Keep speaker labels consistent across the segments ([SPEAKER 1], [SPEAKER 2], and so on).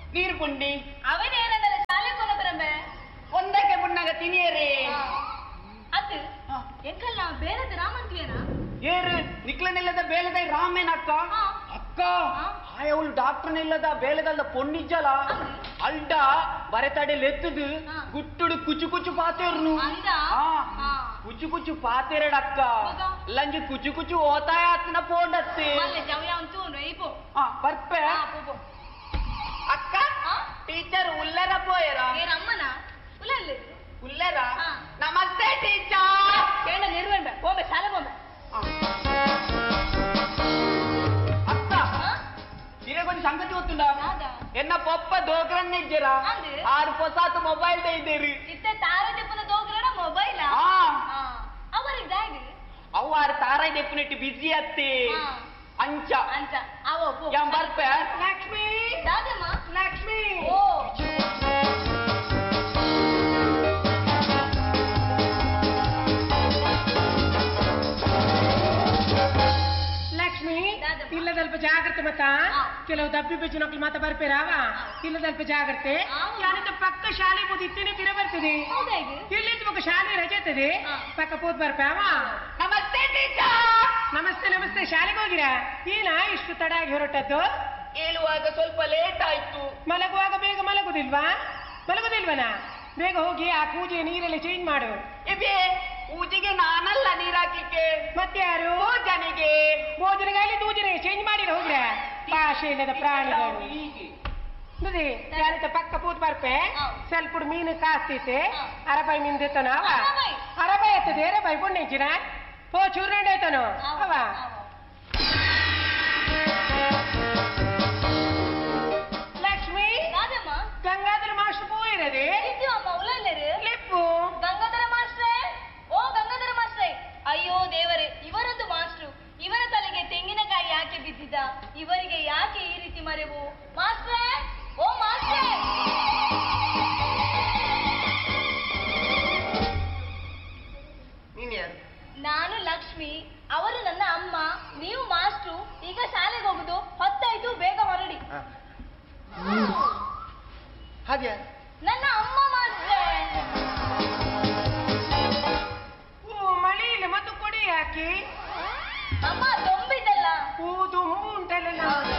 [SPEAKER 1] ನೀರು ಪುಂಡಿ
[SPEAKER 2] ಅವನೇನಲ್ಲ ಶಾಲೆ ಕೊನ ಬರಂಬೆ
[SPEAKER 1] ಒಂದಕ್ಕೆ ಮುನ್ನಾಗ ತಿನಿಯರೇ
[SPEAKER 2] ಅದು ಎಂಕಲ್ಲ ಬೇರೆದ ರಾಮಂತ್ರಿಯನ
[SPEAKER 1] ಏರು ನಿಕ್ಲನಿಲ್ಲದ ಬೇಲದ ರಾಮೇನ ಅಕ್ಕ
[SPEAKER 2] ಹಾ.
[SPEAKER 1] ಅಕ್ಕ
[SPEAKER 2] ಹಾ.
[SPEAKER 1] ಆಯವಳು ಡಾಕ್ಟರ್ ನಿಲ್ಲದ ಬೇಲದಲ್ಲ ಪೊಣ್ಣಿಜ್ಜಲ ಅಲ್ಡ ಬರೆತಡೆ ಲೆತ್ತದು
[SPEAKER 2] ಹಾ.
[SPEAKER 1] ಗುಟ್ಟುಡು ಕುಚು ಕುಚು ಪಾತೇರ್ನು
[SPEAKER 2] ಅಂದ
[SPEAKER 1] ಹಾ.
[SPEAKER 2] ಹಾ.
[SPEAKER 1] ಕುಚು ಕುಚು ಪಾತೇರಡಕ್ಕ
[SPEAKER 2] ಹೌದಾ?
[SPEAKER 1] ಲಂಜಿ ಕುಚು ಕುಚು ಓತಾಯ ಆತನ ಪೋಂಡತ್ತೆ
[SPEAKER 2] ಮಲ್ಲೆ ಜವಯ ಒಂದು ರೈಪು
[SPEAKER 1] ಆ ಬರ್ಪೆ
[SPEAKER 2] ಹಾ ಪೋಪೋ
[SPEAKER 1] ಅಕ್ಕ
[SPEAKER 2] ಹಾ?
[SPEAKER 1] ಟೀಚರ್ ಉಲ್ಲರ ಪೋಯರ
[SPEAKER 2] ಏನ್ ಅಮ್ಮನ ಉಲಲ್ಲಿ
[SPEAKER 1] ಉಲ್ಲರ
[SPEAKER 2] ಹಾ.
[SPEAKER 1] ನಮಸ್ತೆ ಟೀಚರ್
[SPEAKER 2] ಕೇಳ ನಿರ್ವಂಡ ಹೋಗ್ಬೆ ಶಾಲೆ ಹೋಗ್ಬೆ
[SPEAKER 1] ಅಕ್ಕ
[SPEAKER 2] ಹಾ?
[SPEAKER 1] ನಿನಗೊಂದು ಸಂಗತಿ ಗೊತ್ತುಂಡ
[SPEAKER 2] ಯಾವ್ದ?
[SPEAKER 1] ಎನ್ನ ಪಪ್ಪ ದೋಗ್ರನ್ನಿದ್ದೀರ
[SPEAKER 2] ಅಂದೆ?
[SPEAKER 1] ಆರು ಹೊಸಾತ್ ಮೊಬೈಲ್ ಇದ್ದೀರಿ
[SPEAKER 2] ಇತ್ತೆ ತಾರದಿಪ್ಪನ ದೋಗ್ರಣ ಮೊಬೈಲ
[SPEAKER 1] ಹಾ
[SPEAKER 2] ಅವರಿಗೆ ದಾಗಿ
[SPEAKER 1] ಅವು ಆರು ತಾರಾಯ್ ಡೆಫಿನೆಟ್ ಬಿಸಿ ಅತ್ತಿ
[SPEAKER 2] ಹಾ.
[SPEAKER 1] ಅಂಚ
[SPEAKER 2] ಅಂತ ಅವ ಪೋ
[SPEAKER 1] ಯಾಂ ಬರ್ಪೆ ಲಕ್ಷ್ಮಿ
[SPEAKER 2] ದಾದಮ್ಮ
[SPEAKER 1] ಲಕ್ಷ್ಮಿ
[SPEAKER 2] ಓ
[SPEAKER 3] ಲಕ್ಷ್ಮಿ
[SPEAKER 2] ದಾದಮ್ಮ.
[SPEAKER 3] ಇಲ್ಲದಲ್ಪ ಜಾಗ್ರತೆ ಮತ್ತ
[SPEAKER 2] ಹಾ.
[SPEAKER 3] ಕೆಲವು ದಬ್ಬಿ ಬೆಚ್ಚು ನಕ್ಳು ಮಾತ ಬರ್ಪೇರಾವ ಇಲ್ಲದಲ್ಪ ಜಾಗ್ರತೆ
[SPEAKER 2] ಹಾ.
[SPEAKER 3] ಯಾನಿಂದ ಪಕ್ಕ ಶಾಲೆ ಹೋದ್ ಇತ್ತೇನೆ ತಿರ ಬರ್ತದೆ
[SPEAKER 2] ಹೌದಾ ಇದು
[SPEAKER 3] ಇಲ್ಲಿಂದ ಪಕ್ಕ ಶಾಲೆ ರಜೆ ಇರ್ತದೆ
[SPEAKER 2] ಹಾ.
[SPEAKER 3] ಪಕ್ಕ ಪೋತ್ ಬರ್ಪೇವ
[SPEAKER 1] ನಮಸ್ತೆ ಟೀಚರ್
[SPEAKER 3] ನಮಸ್ತೆ ನಮಸ್ತೆ ಶಾಲೆಗೆ ಹೋಗಿರಾ ಏನ ಇಷ್ಟು ತಡ ಆಗಿ ಹೊರಟದ್ದು
[SPEAKER 1] ಹೇಳುವಾಗ ಸ್ವಲ್ಪ ಲೇಟ್ ಆಯ್ತು
[SPEAKER 3] ಮಲಗುವಾಗ ಬೇಗ ಮಲಗುದಿಲ್ವಾ ಮಲಗುದಿಲ್ವನಾ ಬೇಗ ಹೋಗಿ ಆ ಪೂಜೆ ನೀರೆಲ್ಲ ಚೇಂಜ್ ಮಾಡು
[SPEAKER 1] ಇದೇ ಪೂಜೆಗೆ ನಾನಲ್ಲ ನೀರ್ ಹಾಕ್ಲಿಕ್ಕೆ
[SPEAKER 3] ಮತ್ತೆ ಯಾರು
[SPEAKER 1] ಪೂಜನಿಗೆ
[SPEAKER 3] ಭೋಜನಗಾಲಿ ತೂಜನೆ ಚೇಂಜ್ ಮಾಡಿರ ಹೋಗ್ರ ಭಾಷೆ ಇಲ್ಲದ ಪ್ರಾಣಿಗಳು
[SPEAKER 1] ಹೀಗೆ
[SPEAKER 3] ನೋಡಿ ಯಾರಿತ ಪಕ್ಕ ಪೂತ್ ಬರ್ಪೆ
[SPEAKER 2] ಹೌದು.
[SPEAKER 3] ಸ್ವಲ್ಪ ಮೀನು ಕಾಸ್ತೈತೆ
[SPEAKER 2] ಹೌದು.
[SPEAKER 3] ಅರಬಾಯಿ ಮೀನ್ ದೇತನ ಅವ
[SPEAKER 2] ಅರಬಾಯಿ?
[SPEAKER 3] ಅರಬಾಯಿ ಎತ್ತದೆ ಅರಬಾಯಿ ಪುಣ್ಯಂಚಿನ ಓ ಚೂರ್ನಂಡ ಆಯ್ತಾನು ಅವ ಲಕ್ಷ್ಮಿ
[SPEAKER 2] ದಾದಮ್ಮ
[SPEAKER 3] ಗಂಗಾಧರ ಮಾಸ್ಟರ್ ಪೂ ಇರದೆ
[SPEAKER 2] ಇದ್ದೀವ ಅಮ್ಮ ಉಲಲ್ಲರು
[SPEAKER 3] ಲಿಪ್ಪು
[SPEAKER 2] ಗಂಗಾಧರ ಮಾಸ್ಟ್ರೇ ಓ ಗಂಗಾಧರ ಮಾಸ್ಟ್ರೇ ಅಯ್ಯೋ ದೇವರೇ ಇವರದ್ದು ಮಾಸ್ಟ್ರು ಇವರ ತಲೆಗೆ ತೆಂಗಿನಕಾಯಿ ಯಾಕೆ ಬಿದ್ದಿದ್ದ ಇವರಿಗೆ ಯಾಕೆ ಈ ರೀತಿ ಮರೆವು ಮಾಸ್ಟ್ರೇ ಓ ಮಾಸ್ಟ್ರೇ
[SPEAKER 1] ನೀನ್ ಯಾರು
[SPEAKER 2] ನಾನು ಲಕ್ಷ್ಮಿ ಅವರು ನನ್ನ ಅಮ್ಮ ನೀವು ಮಾಸ್ಟ್ರು ಈಗ ಶಾಲೆಗೆ ಹೋಗುದು ಹೊತ್ತಾಯ್ತು ಬೇಗ ಹೊರಡಿ
[SPEAKER 1] ಹಾಗೆ
[SPEAKER 2] ನನ್ನ ಅಮ್ಮ ಮಾಸ್ಟ್ರೇ
[SPEAKER 3] ಓ ಮಳೆ ಇಲ್ಲ ಮತ್ತು ಕೊಡಿ ಯಾಕೆ
[SPEAKER 2] ಅಮ್ಮ ತೊಂಬಿದ್ದಲ್ಲ
[SPEAKER 3] ಹೂ ದುಂಬು ಉಂಟಲ್ಲ ನಾವು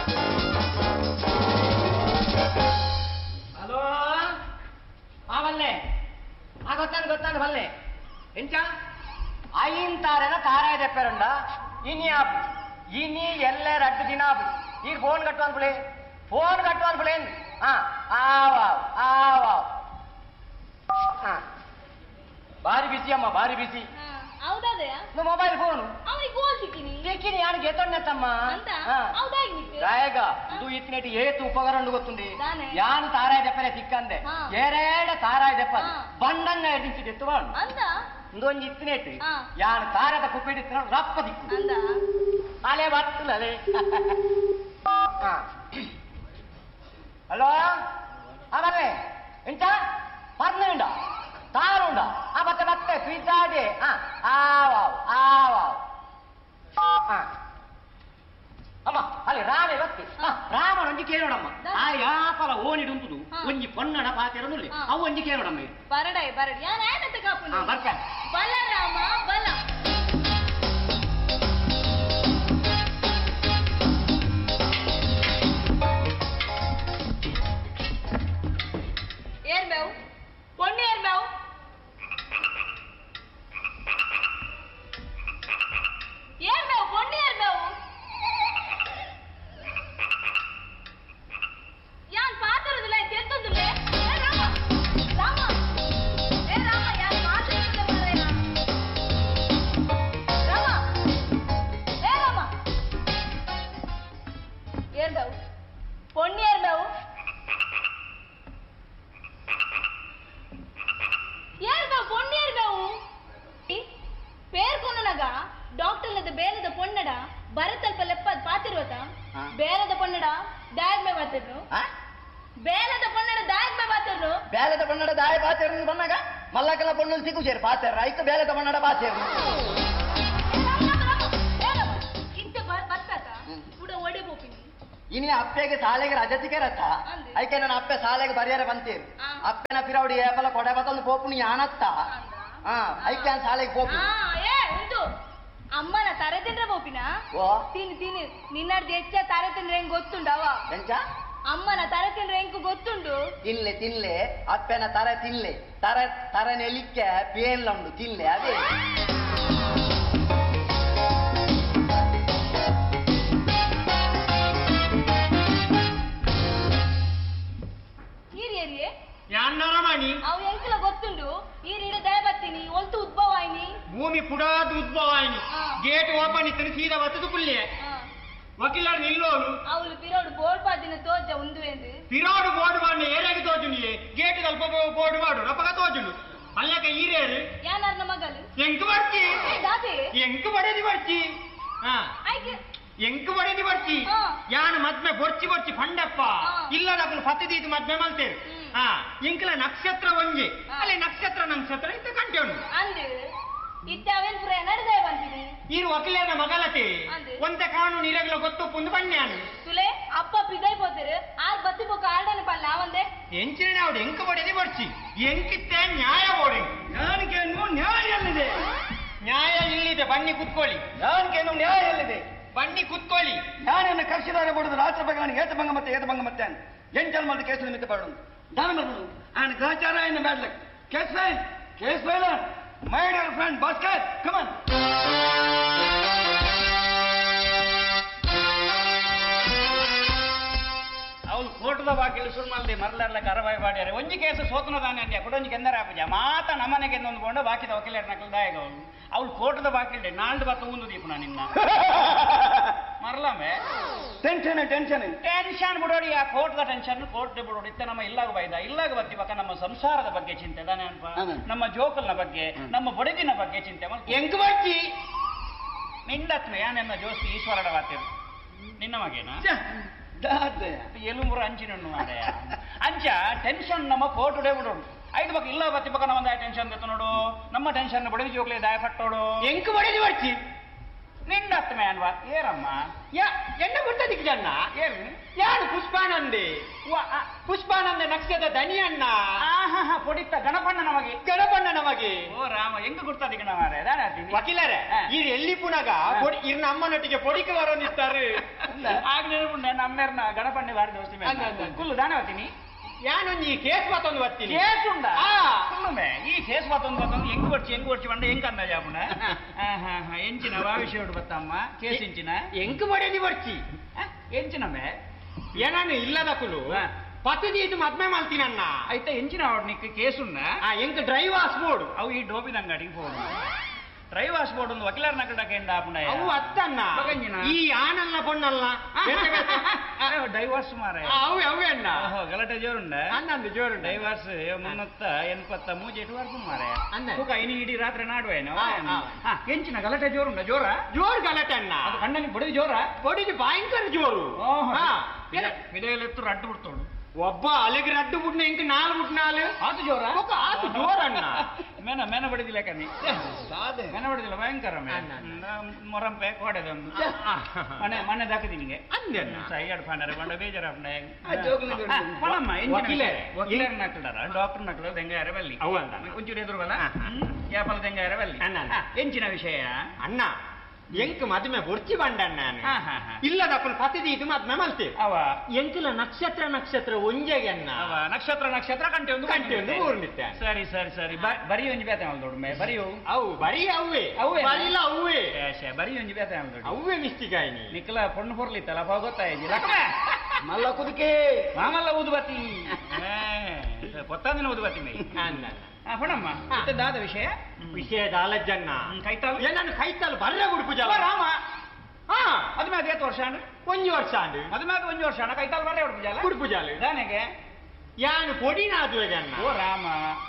[SPEAKER 1] ಹಲೋ ಆವಲ್ಲೆ ಆ ಗೊತ್ತಾನು ಗೊತ್ತಾನು ಬಲ್ಲೆ ಎಂಚ ಐನ್ ತಾರೆನ ತಾರಾಯ ದೆಪ್ಪೆರಂಡ ಇನಿ ಆಪ್ ಇನಿ ಎಲ್ಲ ರಡ್ಡು ದಿನ ಆಪು ಈಗ ಫೋನ್ ಕಟ್ಟು ಅನ್ಬಿಳೆ ಫೋನ್ ಕಟ್ಟು ಅನ್ಬಿಳೆ ಹಾ ಆವಾವ್ ಆವಾವ್ ಹಾ ಭಾರಿ ಬಿಸಿ ಅಮ್ಮ ಭಾರಿ ಬಿಸಿ
[SPEAKER 2] ಹೌದಾದಯ
[SPEAKER 1] ಇದು ಮೊಬೈಲ್ ಫೋನು
[SPEAKER 2] ಅವನಿಗೆ ಗೋಲ್ ಸಿಕ್ಕಿನಿ
[SPEAKER 1] ಏಕಿನಿ ಯಾನಿಗೆ ಎತ್ತೊಣ್ಣೆತ್ತಮ್ಮ
[SPEAKER 2] ಅಂತ ಹೌದಾಗಿ ನಿಕ್ಕು
[SPEAKER 1] ರಾಯಗ ಇದು ಇತ್ತಿನೆಟಿ ಏತು ಉಪಕರಣ ಗೊತ್ತುಂಡಿ
[SPEAKER 2] ದಾನೆ.
[SPEAKER 1] ಯಾನು ತಾರಾಯ ದೆಪ್ಪರೆ ಸಿಕ್ಕಂದೆ
[SPEAKER 2] ಹಾ.
[SPEAKER 1] ಏರೇಡ ತಾರಾಯ ದೆಪ್ಪ
[SPEAKER 2] ಹಾ.
[SPEAKER 1] ಬಂಡಂಗ ಎಡಿಸಿ ಎತ್ತು ಬಾಳು
[SPEAKER 2] ಅಂದ
[SPEAKER 1] ಇಂದೊಂದು ಇತ್ತಿನೆಟ್ಟು
[SPEAKER 2] ಹಾ.
[SPEAKER 1] ಯಾನು ತಾರದ ಕುಪ್ಪಿಡಿತ್ತು ರಪ್ಪ ದಿಕ್ಕು
[SPEAKER 2] ಅಂದ
[SPEAKER 1] ಅಲೆ ಬರ್ತಲೇ ಹಲೋ ಆಮೇಲೆ ಎಂತ ಪರ್ನುಂಡ ತಾರುಂಡ ಆ ಮತ್ತೆ ಮತ್ತೆ ಪಿಜ್ಜಾಡೆ ಹಾ ಆವಾವ್ ಆವಾವ್ ಹಾ ಅಮ್ಮ ಅಲ್ಲಿ ರಾಮೆ ಬತ್ತಿ
[SPEAKER 2] ಹಾ.
[SPEAKER 1] ರಾಮನ ಒಂಜಿ ಕೇಳೋಣಮ್ಮ
[SPEAKER 2] ದ-
[SPEAKER 1] ಆ ಯಾಪಲ ಓಣಿಡುಂಟುದು
[SPEAKER 2] ಹಾ.
[SPEAKER 1] ಒಂಜಿ ಪೊನ್ನಡ ಪಾತಿರನುಳ್ಳಿ
[SPEAKER 2] ಹಾ.
[SPEAKER 1] ಅವು ಒಂಜಿ ಕೇಳೋಣಮ್ಮ ಇದು
[SPEAKER 2] ಬರಡೈ ಬರಡ್ ಯಾನ್ ಏನಂತ ಕಾಪುನಿ
[SPEAKER 1] ಹಾ ಬರ್ಕ
[SPEAKER 2] ಬಲರಾಮ ಬಲ ಏನ್ ಬೇವು ಪೊಣ್ಣಿ ಏನ್ ಬೇವು ಏನ್ ಬೇವು ಪೊಣ್ಣಿ ಏನ್ ಬೇವು ಯಾನ್ ಪಾತ್ರದಿಲ್ಲ ತೆತ್ತದಿಲ್ಲ ಏ ರಾಮ ರಾಮ ಏ ರಾಮ ಯಾನ್ ಮಾತಾಡ್ತಿದ್ದೆ ಮಾರಾಯ ರಾಮ ಏ ರಾಮ ಏನ್ ಬೇವು ಪೊಣ್ಣಿ ಏನ್ ಬೇವು ಏನ್ ಬೇವು ಪೊಣ್ಣಿ ಏನ್ ಬೇವು పేర్కొనగా డాక్టర్లద బేలద పొన్నడ భరతల్ప లెప్ప పాతిరువత
[SPEAKER 1] ఆ.
[SPEAKER 2] బేలద పొన్నడ దాయగ్ మే బాತಿರ್ನು
[SPEAKER 1] ಆ
[SPEAKER 2] ಬೇಲದ ಪೊನ್ನಡ ದಾಯಗ್ ಮೇ ಬಾತಿರ್ನು
[SPEAKER 1] ಬೇಲದ ಬಣ್ಣಡ ದಾಯ ಬಾತೇರು ಬಂದಾಗ ಮಲ್ಲಕಲ ಬಣ್ಣಲ್ ಸಿಕ್ಕು ಸೇರಿ ಬಾತೇರ ಐತು ಬೇಲದ ಬಣ್ಣಡ ಬಾತೇರು
[SPEAKER 2] ಇಂತ ಬರ್ತಾತ
[SPEAKER 1] ಹ್ಮ್.
[SPEAKER 2] ಕೂಡ ಒಡೆ ಬೋಪಿನಿ
[SPEAKER 1] ಇನಿ ಅಪ್ಪೆಗೆ ಶಾಲೆಗೆ ರಜತಿಗೆ ರಥ
[SPEAKER 2] ಅಂದೆ.
[SPEAKER 1] ಐಕೆ ನನ್ನ ಅಪ್ಪೆ ಶಾಲೆಗೆ ಬರಿಯರೆ ಬಂತೀರು
[SPEAKER 2] ಆ.
[SPEAKER 1] ಅಪ್ಪೆನ ಪಿರವಡಿ ಏಪಲ ಕೊಡೆ ಬತ್ತೊಂದು ಪೋಪುನಿ ಆನತ್ತ ಹಾ ಐಕೆ ಅನ್ ಶಾಲೆಗೆ ಪೋಪು
[SPEAKER 2] ಆ, ಏ ಉಂಟು ಅಮ್ಮನ ತರೆ ತಿಂದ್ರೆ ಬೋಪಿನ
[SPEAKER 1] ಓ
[SPEAKER 2] ತಿನ್ನು ತಿನ್ನು ನಿನ್ನಡ್ದು ಹೆಚ್ಚ ತರೆ ತಿಂದ್ರೆ ಹೆಂಗ್ ಗೊತ್ತುಂಡವ
[SPEAKER 1] ಎಂಚ
[SPEAKER 2] ಅಮ್ಮನ ತರೆ ತಿಂದ್ರೆ ಹೆಂಗ್ ಗೊತ್ತುಂಡು
[SPEAKER 1] ತಿನ್ಲೆ ತಿನ್ಲೆ ಅಪ್ಪೆನ ತರ ತಿನ್ಲೆ ತರ ತರ ನೆಲಿಕ್ಕೆ ಪೇನ್ಲ ಉಂಡು ತಿನ್ಲೆ ಅದೇ
[SPEAKER 2] ಈರಿ ಏರಿಯೇ
[SPEAKER 3] ಯಾನ್ನರ ಮಣಿ
[SPEAKER 2] ಅವು ಎಂಕಲ ಗೊತ್ತುಂಡು ಈರಿ ಇಡ ದಯ ಬತ್ತೀನಿ ಒಲ್ತು ಉದ್ಭವ ಆಯ್ನಿ
[SPEAKER 3] ಭೂಮಿ ಪುಡಾದ ಉದ್ಭವ ಆಯ್ನಿ
[SPEAKER 2] ಹಾ.
[SPEAKER 3] ಗೇಟ್ ಓಪನ್ ಇತ್ತು ಸೀದಾ ಬತ್ತದು ಪುಲ್ಲೆ ವಕೀಲರು ನಿಲ್ಲೋನು
[SPEAKER 2] ಅವಳು ಪಿರೋಡು ಬೋರ್ಡ್ ಪಾದಿನ ತೋಜ ಉಂದು ಎಂದು
[SPEAKER 3] ಪಿರಾಡು ಬೋರ್ಡ್ ಮಾಡಿ ಏನಾಗಿ ತೋಜುನಿಯೇ ಗೇಟ್ ಸ್ವಲ್ಪ ಬೋರ್ಡ್ ಮಾಡು ನಪ್ಪಗ ತೋಜುನು ಅಲ್ಲಕ ಈರೇರು
[SPEAKER 2] ಯಾನರ್ನ ಮಗಲು
[SPEAKER 3] ಎಂಕ್ ಬರ್ತಿ
[SPEAKER 2] ದಾದೆ
[SPEAKER 3] ಎಂಕ್ ಬಡದಿ ಬರ್ತಿ ಹಾ
[SPEAKER 2] ಆಯ್ಕೆ
[SPEAKER 3] ಎಂಕ್ ಬಡದಿ ಬರ್ತಿ
[SPEAKER 2] ಹಾ.
[SPEAKER 3] ಯಾನು ಮದ್ಮೆ ಬೊರ್ಚಿ ಬೊರ್ಚಿ ಪಂಡಪ್ಪ
[SPEAKER 2] ಹಾ.
[SPEAKER 3] ಇಲ್ಲದಕ್ಕಲು ಪತ್ತಿದೀತು ಮದ್ಮೆ ಮಲ್ತೇವೆ
[SPEAKER 2] ಹ್ಮ್.
[SPEAKER 3] ಹಾ ಇಂಕಲ ನಕ್ಷತ್ರ ಒಂಜೆ
[SPEAKER 2] ಹಾ.
[SPEAKER 3] ಅಲ್ಲಿ ನಕ್ಷತ್ರ ನಕ್ಷತ್ರ ಇತ್ತ ಕಂಟೆ ಉಂಟು
[SPEAKER 2] ಅಂದು ಇತ್ತೆ ಅವೇನ್ ಪುರ ನಡೆದೇ ಬಂತೀನಿ
[SPEAKER 3] ಈರು ವಕೀಲರ ಮಗಲತೆ
[SPEAKER 2] ಅಂದೆ.
[SPEAKER 3] ಒಂದ ಕಾನೂನು ಇರಗಲ ಗೊತ್ತು ಪುಂದು ಬನ್ಯಾನು
[SPEAKER 2] ತುಲೆ ಅಪ್ಪ ಪಿದೈ ಪೋತಿರು ಆರ್ ಬತ್ತಿ ಪೋಕ ಆರ್ಡನೆ ಪಲ್ಲ ಅವಂದೆ
[SPEAKER 3] ಎಂಚಿನ ಅವಡು ಎಂಕ ಬಡಿದಿ ಬರ್ಚಿ ಎಂಕಿತ್ತೆ ನ್ಯಾಯ ಓಡಿ
[SPEAKER 1] ಯಾನಿಗೇನು ನ್ಯಾಯ ಎಲ್ಲಿದೆ
[SPEAKER 3] ನ್ಯಾಯ ಇಲ್ಲಿದೆ ಬನ್ನಿ ಕುತ್ಕೊಳ್ಳಿ
[SPEAKER 1] ಯಾನಿಗೇನು ನ್ಯಾಯ ಎಲ್ಲಿದೆ
[SPEAKER 3] ಬನ್ನಿ ಕುತ್ಕೊಳ್ಳಿ
[SPEAKER 1] ಜ್ಞಾನವನ್ನು ಕರ್ಷಿದಾರ ಬಡುದು ರಾಷ್ಟ್ರ ಭಗವಾನ್ ಏತ ಭಂಗ ಮತ್ತೆ ಏತ ಭಂಗ ಮತ್ತೆ ಎಂಟಲ್ ಮತ್ತೆ ಕೇಸು ನಿಮಿತ್ತ ಪಡುದು ದಾನ ಮಾಡುದು ಆ್ಯಂಡ್ ಗಾಚಾರ in bad luck case file case file my dear friend basket come on
[SPEAKER 4] ಅವ್ನು ಕೋಟದ ಬಾಕಿಲು ಸುಳ್ಮಲ್ದೆ ಮರಲೆಲ್ಲ ಕರವಾಯಿ ಮಾಡ್ಯಾರೆ ಒಂಜಿ ಕೇಸು ಸೋತನ ದಾನೆ ಅಂದ್ಯ ಕೊಡೊಂಜಿ ಕೆಂದರ ಆಪಜ ಮಾತ ನಮ್ಮನೆಗೆ ಒಂದು ಕೊಂಡು ಬಾಕಿದ ವಕೀಲರ ನಕಲ್ ದಾಯಗ ಅವಳು ಅವಳು ಕೋಟದ ಬಾಕಿಲ್ಡೆ ನಾಲ್ದು ಬತ್ತ ಒಂದು ದೀಪನ ನಿನ್ನ ಮರಲಮೆ
[SPEAKER 1] ಟೆನ್ಷನ್ ಟೆನ್ಷನ್
[SPEAKER 4] ಟೆನ್ಷನ್ ಬಿಡೋಡಿ ಆ ಕೋರ್ಟ್ದ ಟೆನ್ಷನ್ ಕೋರ್ಟ್ ಬಿಡೋಡಿ ಇತ್ತ ನಮ್ಮ ಇಲ್ಲಾಗ ಬೈದ ಇಲ್ಲಾಗ ಬತ್ತಿ ಬಕ್ಕ ನಮ್ಮ ಸಂಸಾರದ ಬಗ್ಗೆ ಚಿಂತೆ ದಾನೆ ಅನ್ಪ
[SPEAKER 1] ಹೌದು.
[SPEAKER 4] ನಮ್ಮ ಜೋಕಲ್ನ ಬಗ್ಗೆ ನಮ್ಮ ಬಡಿದಿನ ಬಗ್ಗೆ ಚಿಂತೆ ಮಲ್ತು
[SPEAKER 3] ಎಂಕ ಬರ್ಚಿ
[SPEAKER 4] ನಿಂದತ್ನ ಯಾನೆನ್ನ ಜೋಸ್ತಿ ಈಶ್ವರಡ ವಾತಿರು ನಿನ್ನ ಮಗೇನಾ
[SPEAKER 1] ದಾದೆ
[SPEAKER 4] ಎಲುಮುರ ಅಂಚಿನಣ್ಣು ಮಾಡೆಯ ಅಂಚ ಟೆನ್ಷನ್ ನಮ್ಮ ಕೋಟುಡೆ ಬಿಡೋಡು ಐದು ಬಕ್ಕ ಇಲ್ಲ ಬತ್ತಿ ಬಕ್ಕ ನಮ್ಮ ಟೆನ್ಷನ್ ದೆತ್ತು ನೋಡು ನಮ್ಮ ಟೆನ್ಷನ್ ಬಡದಿ ಜೋಕ್ಲೆ ದಾಯ ಪಟ್ಟೋಡು
[SPEAKER 3] ಎಂಕ ಬಡಿದಿ ಬರ್ಚಿ
[SPEAKER 4] ನಿಂದ ಅತ್ತಮೆ ಅನ್ವಾ ಏರಮ್ಮ
[SPEAKER 3] ಯಾ ಎನ್ನ ಮುಟ್ಟದಿಕ್ ಜನ್ನ
[SPEAKER 4] ಏರು
[SPEAKER 3] ಯಾರು ಪುಷ್ಪಾನಂದೆ ವ- ಆ, ಪುಷ್ಪಾನಂದ ನಕ್ಷದ ದನಿ ಅಣ್ಣ
[SPEAKER 4] ಆಹಾ ಪೊಡಿತ್ತ ಗಣಪಣ್ಣ ನಮಗೆ
[SPEAKER 3] ಗಣಪಣ್ಣ ನಮಗೆ
[SPEAKER 4] ಓ ರಾಮ ಹೆಂಗ ಗುರ್ತಾದಿಗ ಮಾರೆ ದಾನೆ ಆತೀನಿ
[SPEAKER 3] ವಕೀಲರೇ
[SPEAKER 4] ಹಾ.
[SPEAKER 3] ಈ ಎಲ್ಲಿ ಪುನಗ ಪೊಡಿ ಇರ್ನ ಅಮ್ಮನೊಟ್ಟಿಗೆ ಪೊಡಿಕೆ ಬರೋನಿಸ್ತಾರೆ
[SPEAKER 4] ಆಗ ನೆನಪುಂಡೆ ನಮ್ಮೆರ್ನ ಗಣಪಣ್ಣ ಬಾರಿ ದೋಸ್ತಿ
[SPEAKER 3] ಅಲ್ಲ, ಅಲ್ಲ, ಅಲ್ಲ.
[SPEAKER 4] ಕುಲ್ಲು ದಾನೆ ಆತೀನಿ
[SPEAKER 3] ಯಾನೊಂದು ಕೇಸ್ ಮತ್ತೊಂದು ಬರ್ತೀನಿ
[SPEAKER 4] ಕೇಸ್ ಉಂಡ
[SPEAKER 3] ಆ.
[SPEAKER 4] ಕುಲ್ಲುಮೆ ಈ ಕೇಸ್ ಮತ್ತೊಂದು ಮತ್ತೊಂದು ಹೆಂಗ್ ಬರ್ಚಿ ಹೆಂಗ್ ಬರ್ಚಿ ಬಂಡ ಹೆಂಗ್ ಅಂದ ಜಾಪುಣ ಎಂಚಿನ ಭಾವಿಷೋಡು ಬತ್ತಮ್ಮ ಕೇಸ್ ಇಂಚಿನ
[SPEAKER 3] ಎಂಕ ಬಡಿದಿ ಬರ್ಚಿ
[SPEAKER 4] ಆ, ಎಂಚಿನಮೆ
[SPEAKER 3] ಏನಾನು ಇಲ್ಲದ ಕುಲು
[SPEAKER 4] ಹಾ.
[SPEAKER 3] ಪತ್ತದಿ ಇದು ಮದ್ಮೆ ಮಾಡ್ತೀನಣ್ಣ
[SPEAKER 4] ಐತ ಎಂಚಿನ ಅವಡ್ ನಿಕ್ ಕೇಸ್ ಉಂಡ
[SPEAKER 3] ಆ ಎಂಕ ಡ್ರೈವ್ ಹಾಸ್ಬೋಡು
[SPEAKER 4] ಅವು ಈ ಡೋಬಿದ ಅಂಗಡಿಗೆ ಹೋಡು ಡ್ರೈವ್ ವಾಸ್ಬೋರ್ಡ್ ಒಂದು ವಕೀಲರ ನಗಡಕ್ಕೆ ಎಂಡ ಆಪುಂಡ
[SPEAKER 3] ಅವು ಅತ್ತಣ್ಣ
[SPEAKER 4] ಬಗಂಜಿನ.
[SPEAKER 3] ಈ ಆನಲ್ಲ ಪೊನ್ನಲ್ಲ
[SPEAKER 4] ಡೈವರ್ಸ್ ಮಾರೆ
[SPEAKER 3] ಅವೇ ಅವೇ ಅಣ್ಣ
[SPEAKER 4] ಓಹೋ ಗಲಾಟೆ ಜೋರುಂಡ
[SPEAKER 3] ಅನ್ನಂದು ಜೋರು
[SPEAKER 4] ಡೈವರ್ಸ್ ಮುನ್ನೊತ್ತ ಎನ್ಪತ್ತ ಮೂಜೆಟು ವರ್ಗು ಮಾರೆ
[SPEAKER 3] ಅಂದೆ.
[SPEAKER 4] ತೂಕ ಇನಿ ಇಡೀ ರಾತ್ರಿ ನಾಡುವೇನು
[SPEAKER 3] ಆ, ಆ.
[SPEAKER 4] ಹಾ ಎಂಚಿನ ಗಲಾಟೆ ಜೋರುಂಡ ಜೋರ
[SPEAKER 3] ಜೋರು ಗಲಾಟೆ ಅಣ್ಣ
[SPEAKER 4] ಅದು ಕಣ್ಣಲ್ಲಿ ಬಡಿದು ಜೋರ
[SPEAKER 3] ಬಡಿದು ಭಯಂಕರ ಜೋರು ಹಾ.
[SPEAKER 4] ವಿದಯಲೆತ್ತು ರಡ್ಡು ಬಿಡ್ತೋಡು
[SPEAKER 3] ಒಬ್ಬ ಅಲ್ಲಿಗೆ ರಡ್ಡು ಬಿಟ್ನ ಎಂಕ ನಾಲ್ ಬಿಟ್ ನಾಲ್
[SPEAKER 4] ಆತು ಜೋರ
[SPEAKER 3] ಒಕ್ಕ ಆತು ಜೋರಣ್ಣ.
[SPEAKER 4] ಮೇನ ಮೇನ ಬಡಿದಿಲ್ಲ ಕನಿ
[SPEAKER 3] ಸಾದೆ.
[SPEAKER 4] ಮೇನ ಬಡಿದಿಲ್ಲ ಭಯಂಕರ ಮೇ
[SPEAKER 3] ಅಣ್ಣ, ಅಣ್ಣ.
[SPEAKER 4] ಮೊರಂಪೆ ಕೋಡೆದೊಂದು
[SPEAKER 3] ಆ.
[SPEAKER 4] ಮನೆ ಮನೆ ದಾಕದಿ ನಿಂಗೆ
[SPEAKER 3] ಅಂದೆ ಅಣ್ಣ.
[SPEAKER 4] ಸೈಡ್ ಪಂಡರೆ ಬಂಡ ಬೇಜಾರ
[SPEAKER 3] ಆ, ಜೋಗುಲಿ ಜೋಗುಲಿ.
[SPEAKER 4] ಪಳಮ್ಮ
[SPEAKER 3] ವಕೀಲೆ,
[SPEAKER 4] ವಕೀಲರ್ ನಕ್ಕಡಾರ ಡಾಕ್ಟರ್ ನಕ್ಕಡ ದೆಂಗಾಯರ ಬಲ್ಲಿ
[SPEAKER 3] ಅವು ಅಂದ.
[SPEAKER 4] ಒಂಚೂರು ಎದುರು ಬಲ್ಲ
[SPEAKER 3] ಆ, ಆ.
[SPEAKER 4] ಯಾಪಲ ದೆಂಗಾಯರ ಬಲ್ಲಿ
[SPEAKER 3] ಅಣ್ಣ, ಅಣ್ಣ.
[SPEAKER 4] ಆ, ಎಂಚಿನ ವಿಷಯ
[SPEAKER 3] ಅಣ್ಣ ಎಂಕ್ ಮದ್ಮೆ ಬೊರ್ಚಿ ಬಂಡಣ್ಣ
[SPEAKER 4] ಹಾ, ಹಾ, ಹಾ.
[SPEAKER 3] ಇಲ್ಲದಪ್ಪನ ಪತ್ತದಿ ಇದು ಮದ್ಮೆ ಮಲ್ತೇವೆ
[SPEAKER 4] ಅವ
[SPEAKER 3] ಎಂಕಲ ನಕ್ಷತ್ರ ನಕ್ಷತ್ರ ಒಂಜೆಗೆ ಅಣ್ಣ
[SPEAKER 4] ಅವ ನಕ್ಷತ್ರ ನಕ್ಷತ್ರ ಕಂಟೆ ಒಂದು
[SPEAKER 3] ಕಂಟೆ ಒಂದು ಊರ್ನಿತ್ತೆ.
[SPEAKER 4] ಸರಿ ಸರಿ ಸರಿ ಬ- ಬರಿ ಒಂಜಿ ಬೇತೆ ದೊಡ್ಡ ಬರಿಯು
[SPEAKER 3] ಅವು ಬರೀ ಅವೇ
[SPEAKER 4] ಅವ್ವೇ?
[SPEAKER 3] ಬರಿಲ್ಲ ಅವೇ
[SPEAKER 4] ಶೇ ಬರಿ ಒಂಜಿ ಬೇತೆ ದೊಡ್ಡ
[SPEAKER 3] ಅವೇ ಮಿಸ್ಟಿಕಾಯಿನಿ
[SPEAKER 4] ನಿಕ್ಲ ಪೊಣ್ಣು ಹೊರ್ಲಿತ್ತಲ್ಲ ಅಪ್ಪ ಗೊತ್ತಾಯ್ತು
[SPEAKER 1] ಮಲ್ಲ ಕುದಿಕೆ
[SPEAKER 4] ಮಾಮಲ್ಲ ಊದುಬತ್ತಿ ಗೊತ್ತಾದಿನ ಊದುಬತ್ತಿ ಮೈ
[SPEAKER 3] ಅಣ್ಣ
[SPEAKER 4] ಆ, ಹೊಣಮ್ಮ
[SPEAKER 3] ಹಾ.
[SPEAKER 4] ಇದ್ದದ್ದಾದ ವಿಷಯ
[SPEAKER 3] ವಿಷಯದ ಆಲಜ್ಜಣ್ಣ
[SPEAKER 4] ಹ್ಮ್, ಕೈತಾಳು
[SPEAKER 3] ಏನನ್ನು ಕೈತಲ್ ಬರ್ರೆ ಉಡುಪು ಜಲ
[SPEAKER 4] ರಾಮ
[SPEAKER 3] ಹಾ
[SPEAKER 4] ಅದು ಮೇಲೆ ಏತ್ ವರ್ಷ ಅಂಡ್
[SPEAKER 3] ಒಂಜಿ ವರ್ಷ ಅಂಡು
[SPEAKER 4] ಅದು ಮೇಲೆ ಒಂಜು ವರ್ಷ ಅಣ್ಣ ಕೈತಾಳು ಬರೇ ಹೊಡ್ಪು ಜಾಲ
[SPEAKER 3] ಉಡುಪು ಜಾಲು
[SPEAKER 4] ದಾನೆಗೆ
[SPEAKER 3] ಯಾನು ಪೊಡಿನ ಆದುವೆಗೆ ಅಣ್ಣ
[SPEAKER 4] ಓ ರಾಮ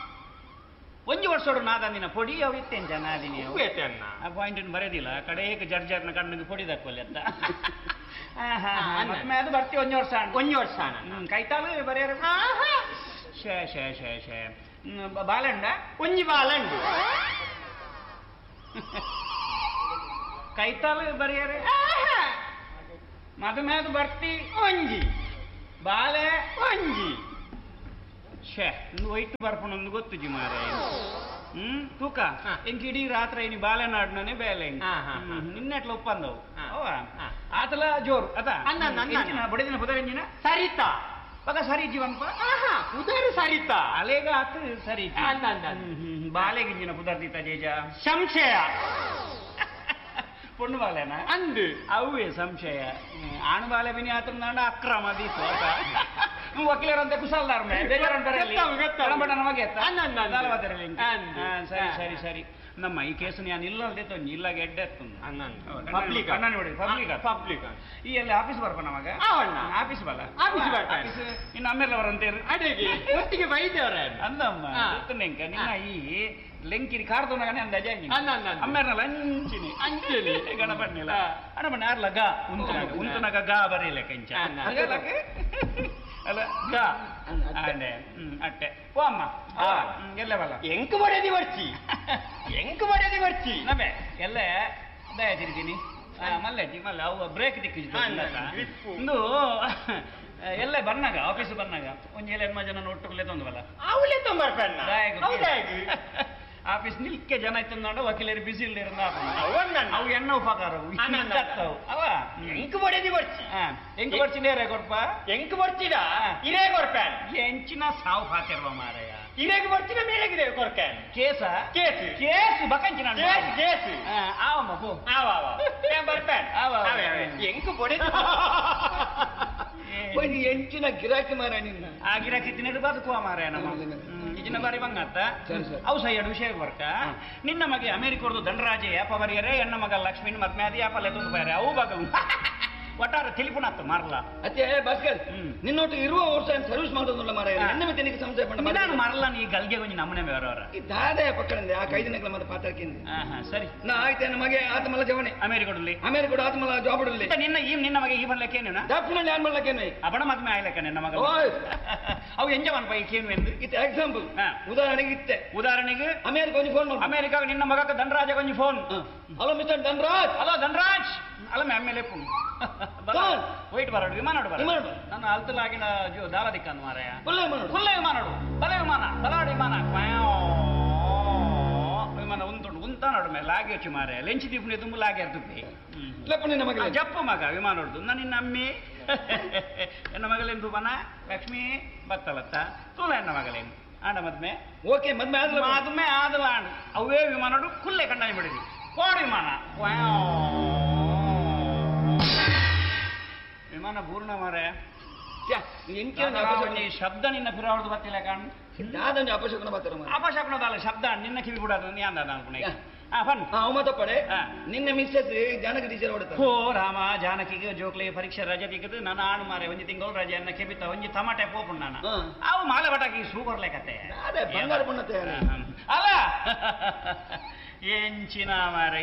[SPEAKER 4] ಒಂಜು ವರ್ಷೋಡು ನಾದಂದಿನ ಪೊಡಿ ಅವು ಇತ್ತೇನ್ ಜನ ಅದಿನಿ ಅವು.
[SPEAKER 3] ಉಪ್ಪೇತೆ ಅಣ್ಣ
[SPEAKER 4] ಆ ಪಾಯಿಂಟ್ ಬರೆದಿಲ್ಲ ಕಡೆಗೆ ಜರ್ಜರ್ನ ಕಣ್ಣಿಗೆ ಪೊಡಿ ದಕ್ಕೊಲ್ಲಿ ಅಂತ ಆ, ಹಾ, ಹಾ.
[SPEAKER 3] ಆ, ಅನ್ನ.
[SPEAKER 4] ಮತ್ತೆ ಅದು ಬರ್ತಿ ಒಂಜು ವರ್ಷ ಅಂಡ್
[SPEAKER 3] ಒಂಜಿ ವರ್ಷ ಅಣ್ಣ
[SPEAKER 4] ಹ್ಮ್, ಕೈತಾಳು ಬರೆಯರ ಶೇ ಶೇ ಶೇ ಶೇ ಹ್ಮ್, ಬ- ಬಾಲಂಡ
[SPEAKER 3] ಒಂಜಿ ಬಾಲಂಡು
[SPEAKER 4] ಕೈತಾಳು ಬರೆಯರೆ ಮದುಮೇದು ಬರ್ತಿ
[SPEAKER 3] ಒಂಜಿ
[SPEAKER 4] ಬಾಲೆ
[SPEAKER 3] ಒಂಜಿ
[SPEAKER 4] ಶೇ ಒಂದು ವೈಟ್ ಬರ್ಪುಣೊಂದು ಗೊತ್ತುಜಿ ಮಾರೆ ಹ್ಮ್ ತೂಕ
[SPEAKER 3] ಹಾ.
[SPEAKER 4] ಎಂಕ್ ಇಡೀ ರಾತ್ರಿ ಇನಿ ಬಾಲೆನಾಡ್ನೇ ಬೇಲೆ
[SPEAKER 3] ಹಾ, ಹಾ, ಹಾ.
[SPEAKER 4] ನಿನ್ನೆಟ್ಲ ಒಪ್ಪಂದವು
[SPEAKER 3] ಹಾ.
[SPEAKER 4] ಅವ
[SPEAKER 3] ಹಾ.
[SPEAKER 4] ಆತಲ ಜೋರು ಅದ
[SPEAKER 3] ಅನ್ನ, ಅನ್ನ, ಅನ್ನ.
[SPEAKER 4] ಎಂಚಿನ ಬಡಿದಿನ ಪುದರೆಂಜಿನ
[SPEAKER 3] ಸರಿತಾ
[SPEAKER 4] ಬಗ ಸರಿ ಜೀವನ್ಪ
[SPEAKER 3] ಆಹಾ ಉದರ ಸರಿತಾ
[SPEAKER 4] ಅಲೆಗ ಆತು ಸರಿ ಇಜ್ಜಿ.
[SPEAKER 3] ಅನ್ನ, ಅನ್ನ, ಅನ್ನ.
[SPEAKER 4] ಹ್ಮ್, ಹ್ಮ್, ಹ್ಮ್. ಬಾಲೆಗಿಂಜಿನ ಪುದರ್ದಿತ್ತ ಜೇಜ
[SPEAKER 3] ಸಂಶಯ
[SPEAKER 4] ಪೊಣ್ಣು ಬಾಲೆನ
[SPEAKER 3] ಅಂದು
[SPEAKER 4] ಅವೇ ಸಂಶಯ ಹ್ಮ್, ಆಣು ಬಾಲೆ ಬಿನಿ ಆತನ ನಾಡ ಅಕ್ರಮ ದೀತು ಆತ ಹ್ಮ್, ವಕೀಲರಂತೆ ಕುಸಲ್ದಾರ್ ಮೇ ಬೇಜಾರಂತಾರೆ ಅಲ್ಲಿ.
[SPEAKER 3] ಗೊತ್ತಾವು, ಗೊತ್ತಾವು.
[SPEAKER 4] ಕಣಬಡ ನಮಗೆ ಎತ್ತ?
[SPEAKER 3] ಅನ್ನ, ಅನ್ನ, ಅನ್ನ.
[SPEAKER 4] ದಾಳವಾದರಲ್ಲಿ ಇಂಕ.
[SPEAKER 3] ಅಂದು.
[SPEAKER 4] ಹಾ, ಸರಿ
[SPEAKER 3] ಹಾ.
[SPEAKER 4] ಸರಿ ಸರಿ ನಮ್ಮ ಈ ಕೇಸು ನಾನು ಇಲ್ಲದೆ ತೊಂಜಿ ಇಲ್ಲ ಗೆಡ್ಡೆತ್ತು
[SPEAKER 3] ಪಬ್ಲಿಕ್
[SPEAKER 4] ಕಣ್ಣಾಡಿ ಹೊಡಿ ಪಬ್ಲಿಕ್
[SPEAKER 3] ಪಬ್ಲಿಕ್
[SPEAKER 4] ಈ ಅಲ್ಲಿ ಆಫೀಸ್ ಬರ್ಪ ನಮಗ
[SPEAKER 3] ಅವಣ್ಣ.
[SPEAKER 4] ಆಫೀಸ್ ಬಲ
[SPEAKER 3] ಆಫೀಸ್ ಬರ್ಪ.
[SPEAKER 4] ಆಫೀಸ್ ಇನ್ನು ಆಮೇಲೆ ಅವರಂತೆ
[SPEAKER 3] ಅಡಿಗೆ ಒಟ್ಟಿಗೆ ಬೈದವ್ರ
[SPEAKER 4] అందమ్మ
[SPEAKER 3] ఆ.
[SPEAKER 4] చెప్తున్నాక నిన్న ఈ లెంకిని కాడుతున్నా కానీ అంద అజాంగి
[SPEAKER 3] అన్న, అన్న, అన్న.
[SPEAKER 4] అమ్మేర లంచిని
[SPEAKER 3] అంచెని.
[SPEAKER 4] గణపడినిల
[SPEAKER 3] ఆ.
[SPEAKER 4] అనమని ఆర్ల గా ఉంతునక
[SPEAKER 3] ఉంతునక.
[SPEAKER 4] ఉంతునక గా బరీల కంచ
[SPEAKER 3] అన్న.
[SPEAKER 4] ಅಲ್ಲ ಗಾ ಅದೇ ಹ್ಮ್ ಅಟ್ಟೆ ಓ ಅಮ್ಮ
[SPEAKER 3] ಆ.
[SPEAKER 4] ಎಲ್ಲ ಬಲ್ಲ
[SPEAKER 3] ಎಂಕ್ ಬಡದಿ ಬರ್ಚಿ ಎಂಕ್ ಬಡದಿ ಬರ್ಚಿ
[SPEAKER 4] ನಮ್ಮೆ ಎಲ್ಲ ದಯ ತಿರುಗಿನಿ ಮಲ್ಲೆಜ್ಜಿ ಮಲ್ಲ ಅವು ಬ್ರೇಕ್ ದಿಕ್ಕಿದ್ದು
[SPEAKER 3] ಆ, ನ- grip.
[SPEAKER 4] ಒಂದು ಎಲ್ಲ ಬನ್ನಾಗ ಆಫೀಸ್ ಬನ್ನಾಗ ಒಂಜಿ ಏಳು ಎನ್ಮ ಜನ ಒಟ್ಟುಕೊಳ್ಳೆ ತಂದವಲ್ಲ
[SPEAKER 3] ಅವಳೆ ತೊಂಬರ್ಪಣ್ಣ
[SPEAKER 4] ದಾಯಗ
[SPEAKER 3] ಹೌದಾಗಿ
[SPEAKER 4] ಆಫೀಸ್ ನಿಲ್ಕೆ ಜನ ಇತ್ತು ನೋಡ ವಕೀಲರು ಬಿಸಿ ಇಲ್ದಿರಂದ
[SPEAKER 3] ಅವನ್ನ
[SPEAKER 4] ಅವು ಎಣ್ಣ ಉಪಕಾರವು
[SPEAKER 3] ಅನಂದ.
[SPEAKER 4] ಇದ್ದಾಗ್ತಾವು. ಅವ
[SPEAKER 3] ಎಂಕ್ ಬಡದಿ ಬರ್ಚಿ
[SPEAKER 4] ಹಾ ಎಂಕ್ ಬರ್ಚಿ ನೇರೆ ಕೊಡ್ಪ
[SPEAKER 3] ಎಂಕ್ ಬರ್ಚಿಡ ಇರೇ ಕೊರ್ಪ್ಯಾನ್
[SPEAKER 4] ಎಂಚಿನ ಸಾವು ಪಾತಿರುವ ಮಾರಯ್ಯ
[SPEAKER 3] ಇರೇಗ್ ಬರ್ಚಿನ ಮೇಲೆಗಿದೆ ಕೊರ್ಕ್ಯಾನ್
[SPEAKER 4] ಕೇಸ
[SPEAKER 3] ಕೇಸ್
[SPEAKER 4] ಕೇಸ್ ಬಕಂಚಿನ
[SPEAKER 3] ಕೇಸ್ ಕೇಸ್
[SPEAKER 4] ಆವಮ್ಮ ಪೋ
[SPEAKER 3] ಆವ ಆವ ಏನ್ ಬರ್ಪ್ಯಾನ್
[SPEAKER 4] ಆವ, ಆವ.
[SPEAKER 3] ಅವೆ, ಅವೆ. ಎಂಕ್ ಬಡದಿ
[SPEAKER 5] ಒಂದು ಎಂಚಿನ ಗಿರಾಕಿ ಮಾರ ನಿನ್ನ
[SPEAKER 4] ಆ ಗಿರಾಕಿ ತಿನ್ನಡು ಬದುಕುವ ಮಾರಯ್ಯ ನಮ್ಮ ಹ್ಮ್, ಇಜಿನ ಬಾರಿ ಬಂಗತ್ತ
[SPEAKER 5] ಸರಿ, ಸರಿ.
[SPEAKER 4] ಅವು ಸಹ ಎರಡು ವಿಷಯ ಬರ್ಕ ನಿನ್ನ ಮಗೆ ಅಮೆರಿಕದ್ದು ದಂಡರಾಜೆ ಯಾಪ ಬರಿಯರೆ ಎಣ್ಣ ಮಗ ಲಕ್ಷ್ಮೀನ್ ಮದ್ಮೆ ಅದು ಯಾಪಲ್ಲ ಎದ್ದು ಬೇರೆ ಅವು ಬಗವು ಒಟ್ಟಾರೆ ತಿಳಿಪುಣತ್ತು ಮಾರಲ್ಲ
[SPEAKER 5] ಅತ್ತೆ ಭಾಸ್ಕರ್
[SPEAKER 4] ಹ್ಮ್.
[SPEAKER 5] ನಿನ್ನೊಟ್ಟು ಇರುವ ವರ್ಷ ಸರ್ವಿಸ್ ಮಾಡೋದಿಲ್ಲ ಮಾರ
[SPEAKER 4] ಹಾ.
[SPEAKER 5] ಎನ್ನ ಮತ್ತೆ ನಿನಗೆ ಸಂಶಯ ಪಂಡ
[SPEAKER 4] ನಿಧಾನ ಮರಲ್ಲ ನೀ ಗಲ್ಗೆ ಕೊಂಚ ನಮ್ಮನೆ ಬೇರೆಯವರ
[SPEAKER 5] ಈ ದಾದೆ ಪಕ್ಕಡಿಂದ ಆ ಕೈದಿನಗಳ ಮತ್ತೆ ಪಾತ್ರಕ್ಕಿಂದ
[SPEAKER 4] ಹಾ ಹಾ ಸರಿ
[SPEAKER 5] ನಾ ಆಯ್ತೆ ನಮಗೆ ಆತ ಮಲ್ಲ ಜವಣೆ
[SPEAKER 4] ಅಮೆರಿಕದಲ್ಲಿ
[SPEAKER 5] ಆಮೇಲೆ ಕೂಡ ಆತ ಮಲ್ಲ ಜಾಬ್ ಇಡಲಿ
[SPEAKER 4] ಮತ್ತೆ ನಿನ್ನ ಈ ನಿನ್ನ ಮಗೆ ಈ ಬರ್ಲಿಕ್ಕೆ ಏನೇನ
[SPEAKER 5] ಡಾಕ್ಟರ್ ಯಾನ್ ಮಾಡ್ಲಕ್ಕೇನೆ
[SPEAKER 4] ಅಬಡ ಮದ್ಮೆ ಆಯ್ಲಕ್ಕ ನಿನ್ನ ಮಗ
[SPEAKER 5] ಓಯ್.
[SPEAKER 4] ಅವು ಎಂಜವನ್ ಪೈ ಏನು ಎಂದು
[SPEAKER 5] ಇತ್ತೆ ಎಕ್ಸಾಂಪಲ್
[SPEAKER 4] ಹಾ.
[SPEAKER 5] ಉದಾಹರಣೆಗೆ ಇತ್ತೆ
[SPEAKER 4] ಉದಾಹರಣೆಗೆ
[SPEAKER 5] ಅಮೇರಿಕ ಒಂದು ಫೋನ್ ಮಾಡಿ
[SPEAKER 4] ಅಮೆರಿಕ ನಿನ್ನ ಮಗಕ್ಕೆ ದಂಡರಾಜ ಕೊಂಚ phone
[SPEAKER 5] hello mister Dhanraj
[SPEAKER 4] hello Dhanaraj ಅಲ್ಲ ಮೇ ಎಮ್ಮೆಲೆ ಪುಣ್
[SPEAKER 5] ಫೋನ್.
[SPEAKER 4] ವೈಟ್ ಬರೋಡು ವಿಮಾನ
[SPEAKER 5] ವಿಮಾನ
[SPEAKER 4] ಬರೋಡು
[SPEAKER 5] ಬರೋಡು.
[SPEAKER 4] ನನ್ನ ಅಲ್ತಲಾಗಿನ ಜೋ ದಾರ ದಿಕ್ಕಂದು ಮಾರಾಯ
[SPEAKER 5] ಒಳ್ಳೆ ಮಾಡೋದು
[SPEAKER 4] ಫುಲ್ಲ ವಿಮಾನ ಬಲ ವಿಮಾನ ಬಲಾಡಿ ವಿಮಾನ ಕ್ವಾಯೋ. ವಿಮಾನ ಉಂತುಂಡು ಉಂತ ನೋಡು ಮೇಲೆ ಲಾಗಿ ಹೆಚ್ಚು ಮಾರೆ ಲೆಂಚಿ ದೀಪನೆ ತುಂಬ ಲಾಗಿ ಇರ್ತದೆ
[SPEAKER 5] ಇಲ್ಲಪ್ಪ ನಿನ್ನ ಮಗ
[SPEAKER 4] ಜಪ್ಪ ಮಗ ವಿಮಾನ ಹೊಡ್ದು ನನ್ನ ನಿನ್ನ ಅಮ್ಮಿ ಎನ್ನ ಮಗಲೆಂದು ಬನ ಲಕ್ಷ್ಮಿ ಬತ್ತಲತ್ತ ತೂಲ ಎನ್ನ ಮಗಲೇನು ಆಂಡ ಮದ್ಮೆ
[SPEAKER 5] ಓಕೆ ಮದ್ಮೆ ಆದ್ಲ
[SPEAKER 4] ಮದ್ಮೆ ಆದಲ ಆಂಡ್ ಅವೇ ವಿಮಾನ ಹೊಡು ಕುಲ್ಲೆ ಕಂಡಾಯಿ ಬಿಡಿದಿ ಕೋಡ ವಿಮಾನ ಕ್ವಾಯೋ. ವಿಮಾನ ಪೂರ್ಣ ಮಾರೆ
[SPEAKER 5] ಎಂಕೆ
[SPEAKER 4] ಈ ಶಬ್ದ ನಿನ್ನ ಫಿರಾವಡ್ದು ಬತ್ತಿಲ್ಲ ಕಾಣ್
[SPEAKER 5] ದಾದಂಜ ಅಪಶಕನ ಬರ್ತಾರ ಮಾರ
[SPEAKER 4] ಅಪಶಬ್ನದಲ್ಲ ಶಬ್ದ ನಿನ್ನ ಕಿವಿ ಬಿಡೋದು ನೀ ಅಂದ ಅನ್ಕೊಂಡೆ
[SPEAKER 5] ಯಾ.
[SPEAKER 4] ಹಾ ಫನ್
[SPEAKER 5] ಹಾ ಅವಮತ ಪಡೆ
[SPEAKER 4] ಹಾ.
[SPEAKER 5] ನಿನ್ನೆ ಮಿಸ್ಸಸ್ ಜಾನಕ ಟೀಚರ್ ಹೊಡೆತ
[SPEAKER 4] ಹೋ ರಾಮ ಜಾನಕಿಗೆ ಜೋಕ್ಲಿ ಪರೀಕ್ಷೆ ರಜೆ ತೆಗೆದು ನಾನು ಆಣು ಮಾರೆ ಒಂಜಿ ತಿಂಗಳು ರಜೆ ಅನ್ನ ಕೆಬಿತ ಒಂಜಿ ಟಮಾಟೆ ಪೋಪುಂಡು ನಾನು
[SPEAKER 5] ಹಾ.
[SPEAKER 4] ಅವು ಮಾಲೆ ಬಟಾಕಿ ಸೂಪರ್ ಲೆಕ್ಕತೆ
[SPEAKER 5] ಅದೇ ಬಂಗಾರ ಬಣ್ಣ ತಯಾರಿ
[SPEAKER 4] ಅಲ್ಲ ಎಂಚಿನ ಮಾರ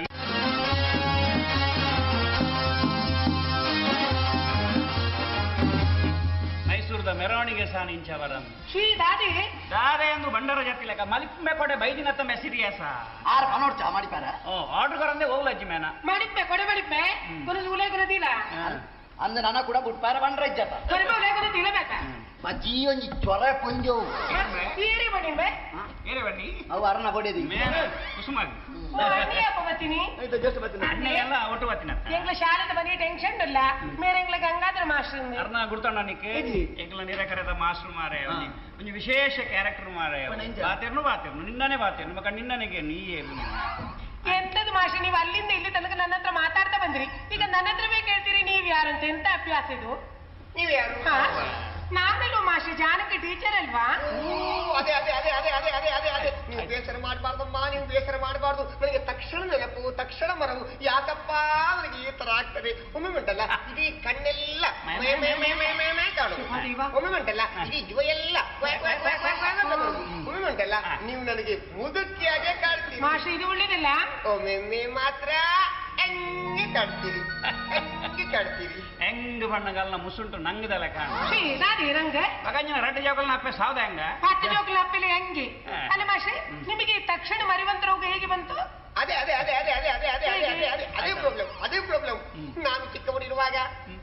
[SPEAKER 4] ಮೈಸೂರದ ಮೆರವಣಿಗೆ ಸಾನಿಂಚವರಂ
[SPEAKER 3] ಶ್ರೀ ದಾದಿ
[SPEAKER 4] ದಾರೆ ಎಂದು ಬಂಡರ ಜತ್ತಿ ಲೆಕ್ಕ ಮಲಿಪ್ಪೆ ಕೊಡೆ ಬೈದಿನತ್ತ ಮೆಸಿರಿಯಸ
[SPEAKER 5] ಆರ್ ಪನೋಡ್ಚಾ ಮಾಡಿಪಾರ
[SPEAKER 4] ಓ ಆರ್ಡರ್ ಕರಂದೆ ಹೋಗ್ಲಜ್ಜಿ ಮೇನ
[SPEAKER 3] ಮಾಡಿಪ್ಪೆ ಕೊಡೆ ಮಾಡಿಪ್ಪೆ ಕೊನದು ಉಲೆ ಕೊನದಿಲ್ಲ
[SPEAKER 5] ಅಂದ ನನ ಕೂಡ ಬುಟ್ಪಾರ ಬಂಡ್ರ ಇಜ್ಜತ
[SPEAKER 3] ಕೊರಬೆ ಉಲೆ ಕೊನ ತಿಳಬೇಕ
[SPEAKER 5] ಮಜ್ಜಿ ಒಂಜಿ ಚೊರ ಪೊಂಜೋ
[SPEAKER 3] ಈರಿ ಬಣ್ಣಿನ್ಬೆ
[SPEAKER 4] ಏನೇ ಬನ್ನಿ
[SPEAKER 5] ಅವು ಅರನ ಬಡಿದಿ
[SPEAKER 4] ಮೇನ ಕುಸುಮಾಗಿ
[SPEAKER 3] ಓ ಅನ್ನಿ ಅಪ್ಪ ಬತ್ತೀನಿ
[SPEAKER 5] ಜಸ್ಟ್ ಬರ್ತೀನಿ
[SPEAKER 4] ಅಣ್ಣೆಲ್ಲ ಒಟ್ಟು ಬತ್ತಿನ
[SPEAKER 3] ಎಂಗ್ಲ ಶಾಲೆದ ಬನ್ನಿ ಟೆನ್ಷನ್ ಇಲ್ಲ ಮೇರೆ ಎಂಗ್ಲ ಗಂಗಾಧರ ಮಾಸ್ಟರ್
[SPEAKER 4] ಅರ್ನ ಗುರ್ತಣ್ಣ ನಿಕ್ಕೆ
[SPEAKER 5] ಏಜಿ?
[SPEAKER 4] ಎಂಗ್ಲ ನಿರಕರದ ಮಾಸ್ಟರ್ ಮಾರೆ
[SPEAKER 5] ಹಾ.
[SPEAKER 4] ಒಂದು ವಿಶೇಷ ಕ್ಯಾರೆಕ್ಟರ್ ಮಾರೆ
[SPEAKER 5] ಪಣ ಎಂಚ?
[SPEAKER 4] ಬಾತೇರ್ನು ಬಾತೇರ್ನು ನಿನ್ನನೆ ಬಾತೇರ್ನು ಮಗ ನಿನ್ನನಿಗೆ ನೀ ಏನು
[SPEAKER 3] ಎಂತದು ಮಾಷಿ ನೀವು ಅಲ್ಲಿಂದ ಇಲ್ಲಿ ತನಕ ನನ್ನ ಹತ್ರ ಮಾತಾಡ್ತಾ ಬಂದ್ರಿ ಈಗ ನನ್ನ ಹತ್ರ ಬೇಕು ಹೇಳ್ತೀರಿ ನೀವ್ ಯಾರಂತ ಎಂತ ಅಭ್ಯಾಸ ಇದು
[SPEAKER 1] ನೀವು ಯಾರು
[SPEAKER 3] ಹಾ? ನಾನಲ್ಲೂ ಮಾಷಿ ಜಾನಕಿ ಟೀಚರ್ ಅಲ್ವಾ
[SPEAKER 1] ಅದೇ ಅದೇ ಅದೇ ಅದೇ ಅದೇ ಅದೇ ಅದೇ ಅದೇ ನೀವು ಬೇಸರ ಮಾಡಬಾರ್ದಮ್ಮ ನೀವು ಬೇಸರ ಮಾಡಬಾರ್ದು ನನಗೆ ತಕ್ಷಣ ನೆನಪು ತಕ್ಷಣ ಮರವು ಯಾಕಪ್ಪ ನನಗೆ ಈ ತರ ಆಗ್ತದೆ ಒಮ್ಮೆ ಉಂಟಲ್ಲ ಇಡೀ ಕಣ್ಣೆಲ್ಲ ಮೇ ಮೇ ಮೇ ಮೇ ಮೇ ಮೇ ಕಾಣುದು
[SPEAKER 3] ಅದೇವಾ?
[SPEAKER 1] ಒಮ್ಮೆ ಉಂಟಲ್ಲ ಇಡೀ ಜೀವ ಎಲ್ಲ ಕ್ವಾ ಕ್ವಾ ಕ್ವಾ ಕ್ವಾ ಕ್ವಾ ಅಂತ ಬರುದು. ಒಮ್ಮೆ ಉಂಟಲ್ಲ ನೀವು ನನಗೆ ಮುದುಕಿಯಾಗೆ ಕಾಡ್ತೀರಿ
[SPEAKER 3] ಮಾಷಿ ಇದು ಒಳ್ಳೇದಲ್ಲ
[SPEAKER 1] ಒಮ್ಮೆ ಮಾತ್ರ ಹೆಂಗೆ ಕಾಡ್ತೀರಿ ಹೆಂಗೆ ಕಾಡ್ತೀರಿ
[SPEAKER 4] ಹೆಂಗ್ ಬಣ್ಣಗಲ್ನ ಮುಸುಂಟು ನಂಗದಲ್ಲ ಕಾಣ
[SPEAKER 3] ಶ್ರೀ ದಾದಿ ರಂಗ
[SPEAKER 4] ಮಗಂಜಿನ ರಡ್ಡ ಜಾಗಲ್ನ ಅಪ್ಪೆ ಸಾವ್ದ ಹೆಂಗ
[SPEAKER 3] ಹತ್ತು ಜೋಕ್ಲ ಅಪ್ಪಿಲೆ ಹೆಂಗೆ
[SPEAKER 4] ಹಾ.
[SPEAKER 3] ಅಲ್ಲ ಮಾಷಿ ನಿಮಗೆ ಈ ತಕ್ಷಣ ಮರಿವಂತ ರೋಗ ಹೇಗೆ ಬಂತು
[SPEAKER 1] ಅದೇ ಅದೇ ಅದೇ ಅದೇ ಅದೇ ಅದೇ ಅದೇ ಅದೇ ಅದೇ ಅದೇ ಅದೇ ಪ್ರಾಬ್ಲಮ್ ಅದೇ ಪ್ರಾಬ್ಲಮ್ ನಾನು ಚಿಕ್ಕವನಿರುವಾಗ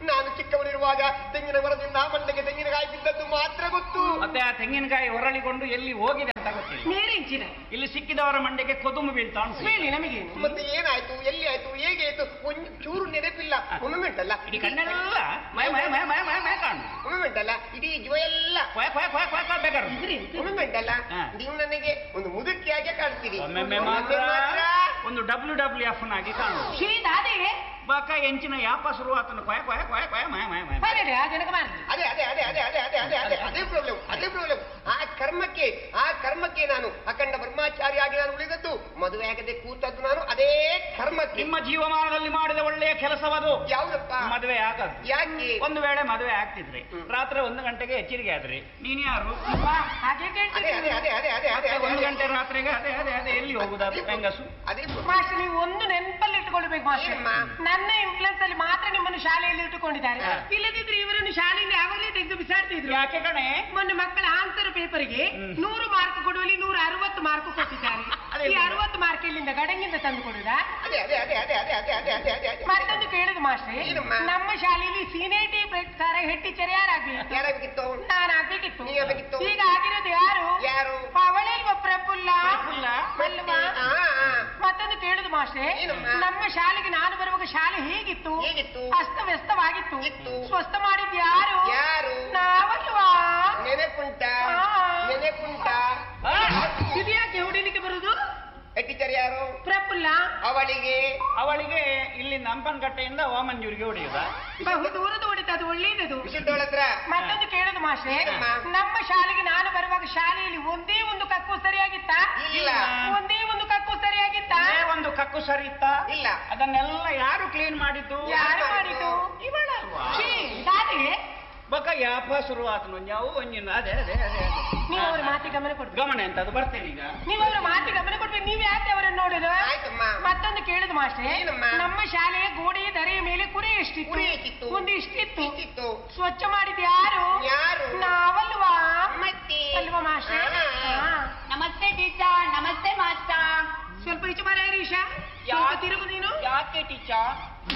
[SPEAKER 6] ನಾನು ಚಿಕ್ಕವನಿರುವಾಗ ತೆಂಗಿನ ಮರದಿಂದ ಮಂಡೆಗೆ ತೆಂಗಿನಕಾಯಿ ಬಿದ್ದದ್ದು ಮಾತ್ರ ಗೊತ್ತು
[SPEAKER 4] ಮತ್ತೆ ಆ ತೆಂಗಿನಕಾಯಿ ಹೊರಳಿಕೊಂಡು ಎಲ್ಲಿ ಹೋಗಿದೆ ಅಂತ ಗೊತ್ತಿಲ್ಲ
[SPEAKER 3] ನೀರಿಂಚಿನ
[SPEAKER 4] ಇಲ್ಲಿ ಸಿಕ್ಕಿದವರ ಮಂಡೆಗೆ ಕೊದುಂಬು ಬೀಳ್ತಾ ಉಂಟು
[SPEAKER 3] ಹೇಳಿ ನಮಗೇನು
[SPEAKER 6] ಮತ್ತೆ ಏನಾಯ್ತು ಎಲ್ಲಿ ಆಯ್ತು ಹೇಗೆ ಆಯ್ತು ಒಂದು ಚೂರು ನೆನಪಿಲ್ಲ ಮೊಮೆಂಟ್ ಅಲ್ಲ
[SPEAKER 4] ಇಡೀ ಕಣ್ಣೆಲ್ಲ ಮಯ ಮಯ ಮಯ ಮಯ ಮಯ ಮಯ ಕಾಣು
[SPEAKER 6] ಮೊಮೆಂಟ್ ಅಲ್ಲ ಇಡೀ ಜೀವ ಎಲ್ಲ
[SPEAKER 4] ಕೊಯ ಕೊಯ ಕೊಯ ಕೊಯ ಕೊಯ ಬೇಕಾರು
[SPEAKER 6] ಮೊಮೆಂಟ್ ಅಲ್ಲ
[SPEAKER 4] ಹಾ.
[SPEAKER 6] ನೀವು ನನಗೆ ಒಂದು ಮುದುಕಿಯಾಗೆ ಕಾಡ್ತೀರಿ
[SPEAKER 4] ಒಮ್ಮೊಮ್ಮೆ ಮಾತ್ರ ಒಂದು ಡಬ್ಲ್ಯೂ ಡಬ್ಲ್ಯೂ ಎಫ್ ನಾಗಿ ಕಾಣುದು
[SPEAKER 3] ಶೀತ ಅದೇ
[SPEAKER 4] ಬಾಕ ಎಂಚಿನ ಯಾಪ ಶುರುವಾತನು ಕೊಯ ಕೊಯ ಕೊಯ ಕೊಯ ಮಯ ಮಯ ಮಯ
[SPEAKER 3] ಸರಿ ಆ ಜನಕ ಮಾಡ್ತೀನಿ
[SPEAKER 6] ಅದೇ ಅದೇ ಅದೇ ಅದೇ ಅದೇ ಅದೇ ಅದೇ ಅದೇ ಅದೇ ಪ್ರಾಬ್ಲಮ್ ಅದೇ ಪ್ರಾಬ್ಲಮ್ ಆ ಕರ್ಮಕ್ಕೆ ಆ ಕರ್ಮಕ್ಕೆ ನಾನು ಅಖಂಡ ಬ್ರಹ್ಮಚಾರಿಯಾಗಿ ನಾನು ಉಳಿದದ್ದು ಮದುವೆ ಆಗದೆ ಕೂತದ್ದು ನಾನು ಅದೇ ಕರ್ಮಕ್ಕೆ
[SPEAKER 4] ನಿಮ್ಮ ಜೀವಮಾನದಲ್ಲಿ ಮಾಡಿದ ಒಳ್ಳೆಯ ಕೆಲಸವದು
[SPEAKER 6] ಯಾವ್ದಪ್ಪ
[SPEAKER 4] ಮದುವೆ ಆಗದು
[SPEAKER 6] ಯಾಕೆ
[SPEAKER 4] ಒಂದು ವೇಳೆ ಮದುವೆ ಆಗ್ತಿದ್ರೆ
[SPEAKER 6] ಹ್ಮ್.
[SPEAKER 4] ರಾತ್ರಿ ಒಂದು ಗಂಟೆಗೆ ಎಚ್ಚರಿಕೆ ಆದ್ರಿ ನೀನ್ ಯಾರು
[SPEAKER 3] ಹಾಗೆ
[SPEAKER 6] ಅದೇ
[SPEAKER 3] ಕೇಳ್ತೀನಿ
[SPEAKER 6] ಅದೇ ಅದೇ ಅದೇ ಅದೇ ಅದೇ ಅದೇ
[SPEAKER 4] ಒಂದು ಗಂಟೆ ರಾತ್ರಿಗೆ ಅದೇ ಅದೇ ಅದೇ ಎಲ್ಲಿ ಹೋಗುದು ಹೆಂಗಸು
[SPEAKER 6] ಅದೇ problem.
[SPEAKER 3] ಮಾಸ್ಟರ್ ನೀವು ಒಂದು ನೆನಪಲ್ಲಿ ಇಟ್ಟುಕೊಳ್ಬೇಕು ಮಾಸ್ಟರ್
[SPEAKER 6] ಏನಮ್ಮ?
[SPEAKER 3] ನನ್ನ ಇನ್ಫ್ಲುಯೆನ್ಸ್ ಅಲ್ಲಿ ಮಾತ್ರ ನಿಮ್ಮನ್ನು ಶಾಲೆಯಲ್ಲಿ ಇಟ್ಟುಕೊಂಡಿದ್ದಾರೆ
[SPEAKER 4] ಹಾ.
[SPEAKER 3] ಇಲ್ಲದಿದ್ರೆ ಇವರನ್ನು ಶಾಲೆಯಿಂದ ಯಾವಾಗಲೇ ತೆಗೆದು ಬಿಸಾಡ್ತಿದ್ರು
[SPEAKER 4] ಯಾಕೆ ಕಣೆ
[SPEAKER 3] ಮೊನ್ನೆ ಮಕ್ಕಳ ಆನ್ಸರ್ ಪೇಪರ್ಗೆ
[SPEAKER 4] ಹ್ಮ್.
[SPEAKER 3] ನೂರು ಮಾರ್ಕ್ ಕೊಡುವಲ್ಲಿ ನೂರ ಅರವತ್ತು ಮಾರ್ಕ್ ಕೊಟ್ಟಿದ್ದಾರೆ
[SPEAKER 4] ಅದೇ
[SPEAKER 3] ಈ ಅರವತ್ತು ಮಾರ್ಕ್ ಇಲ್ಲಿಂದ ಗಡಂಗಿಂದ ತಂದು ಕೊಡುದಾ
[SPEAKER 6] ಅದೇ ಅದೇ ಅದೇ ಅದೇ ಅದೇ ಅದೇ ಅದೇ ಅದೇ ಅದೇ ಅದೇ
[SPEAKER 3] ಮತ್ತೊಂದು ಕೇಳುದು ಮಾಸ್ಟ್ರೆ
[SPEAKER 6] ಏನಮ್ಮ?
[SPEAKER 3] ನಮ್ಮ ಶಾಲೆಯಲ್ಲಿ ಸೀನಿಯರಿಟಿ ಪ್ರಕಾರ ಹೆಟ್ಟಿಚರೆ ಯಾರಾಗ್ಬೇಕು
[SPEAKER 6] ಯಾರಾಗಬೇಕಿತ್ತು
[SPEAKER 3] ನಾನು ಆಗ್ಬೇಕಿತ್ತು
[SPEAKER 6] ನೀ ಆಗ್ಬೇಕಿತ್ತು.
[SPEAKER 3] ಈಗ ಆಗಿರೋದು ಯಾರು
[SPEAKER 6] ಯಾರು
[SPEAKER 3] ಅವಳೇಲ್ವ ಪ್ರಫುಲ್ಲ
[SPEAKER 4] ಪ್ರಫುಲ್ಲ?
[SPEAKER 3] ಅಲ್ವಾ
[SPEAKER 6] ಆ, ಆ.
[SPEAKER 3] ಮತ್ತೊಂದು ಕೇಳುದು ಮಾಸ್ಟ್ರೆ
[SPEAKER 6] ಏನಮ್ಮ?
[SPEAKER 3] ನಮ್ಮ ಶಾಲೆಗೆ ನಾನು ಬರುವಾಗ ಶಾಲೆ ಹೇಗಿತ್ತು
[SPEAKER 6] ಹೇಗಿತ್ತು?
[SPEAKER 3] ಅಸ್ತವ್ಯಸ್ತವಾಗಿತ್ತು
[SPEAKER 6] ಇತ್ತು.
[SPEAKER 3] ಸ್ವಸ್ಥ ಮಾಡಿದ್ ಯಾರು
[SPEAKER 6] ಯಾರು
[SPEAKER 3] ನಾವಲ್ವಾ
[SPEAKER 6] ನೆನೆಪುಂಟ
[SPEAKER 3] ಆ.
[SPEAKER 6] ನೆನೆಪುಂಟ
[SPEAKER 3] ಇದು ಯಾಕೆ ಹೊಡಿಲಿಕ್ಕೆ ಬರುದು
[SPEAKER 6] ಟೀಚರ್ ಯಾರು
[SPEAKER 3] ಪ್ರಫುಲ್ಲ
[SPEAKER 6] ಅವಳಿಗೆ
[SPEAKER 4] ಅವಳಿಗೆ ಇಲ್ಲಿಂದ ಹಂಪನಕಟ್ಟೆಯಿಂದ ವಾಮಂಜೂರಿಗೆ ಹೊಡೆಯುದ
[SPEAKER 3] ಬಹು ದೂರದ ಹೊಡಿತ ಅದು ಒಳ್ಳೇದದು
[SPEAKER 6] ವಿಶುದ್ಧವಳ ಹತ್ರ
[SPEAKER 3] ಮತ್ತೊಂದು ಕೇಳುದು ಮಾಸ್ಟ್ರೆ
[SPEAKER 6] ಏನಮ್ಮ?
[SPEAKER 3] ನಮ್ಮ ಶಾಲೆಗೆ ನಾನು ಬರುವಾಗ ಶಾಲೆಯಲ್ಲಿ ಒಂದೇ ಒಂದು ಕಕ್ಕು ಸರಿಯಾಗಿತ್ತ
[SPEAKER 6] ಇಲ್ಲ
[SPEAKER 3] ಒಂದೇ ಒಂದು ಕಕ್ಕು ಸರಿಯಾಗಿತ್ತ
[SPEAKER 4] ಅದೇ ಒಂದು ಕಕ್ಕು ಸರಿ ಇತ್ತ
[SPEAKER 6] ಇಲ್ಲ
[SPEAKER 4] ಅದನ್ನೆಲ್ಲ ಯಾರು ಕ್ಲೀನ್ ಮಾಡಿದ್ದು
[SPEAKER 3] ಯಾರು ಮಾಡಿದ್ದು
[SPEAKER 4] ಇವಳಲ್ವಾ
[SPEAKER 3] ಛೀ, ದಾದಿ
[SPEAKER 4] ಬಕ ಯಾಪ ಶುರುವಾತನು ನಾವು ಒಂಜಿನ ಅದೇ ಅದೇ ಅದೇ ಅದೇ
[SPEAKER 3] ನೀವು ಅವರ ಮಾತಿ ಗಮನ ಕೊಡ್ಬೇಕು
[SPEAKER 4] ಗಮನ ಎಂತ ಅದು ಬರ್ತೇನೆ ಈಗ
[SPEAKER 3] ನೀವು ಅವರ ಮಾತಿ ಗಮನ ಕೊಡ್ಬೇಕು ನೀವು ಯಾಕೆ ಅವರನ್ನು ನೋಡುದು
[SPEAKER 6] ಆಯ್ತಮ್ಮ
[SPEAKER 3] ಮತ್ತೊಂದು ಕೇಳುದು ಮಾಸ್ಟ್ರೆ
[SPEAKER 6] ಏನಮ್ಮ?
[SPEAKER 3] ನಮ್ಮ ಶಾಲೆಯ ಗೋಡೆಯ ಧರೆಯ ಮೇಲೆ ಕುರಿ ಎಷ್ಟಿತ್ತು
[SPEAKER 6] ಕುರಿ ಎಷ್ಟಿತ್ತು?
[SPEAKER 3] ಒಂದು ಇಷ್ಟಿತ್ತು
[SPEAKER 6] ಇಷ್ಟಿತ್ತು
[SPEAKER 3] ಸ್ವಚ್ಛ ಮಾಡಿದ ಯಾರು
[SPEAKER 6] ಯಾರು
[SPEAKER 3] ನಾವಲ್ವಾ
[SPEAKER 6] ಮತ್ತೆ
[SPEAKER 3] ಅಲ್ವಾ ಮಾಸ್ಟ್ರೆ
[SPEAKER 6] ಹಾ.
[SPEAKER 3] ಹಾ.
[SPEAKER 2] ನಮಸ್ತೆ ಟೀಚರ್ ನಮಸ್ತೆ ಮಾಸ್ಟರ್
[SPEAKER 3] ಸ್ವಲ್ಪ ಈಚೆ ಬರ ಹರೀಶ ಸ್ವಲ್ಪ ತಿರುಗು ನೀನು
[SPEAKER 4] ಯಾಕೆ ಟೀಚರ್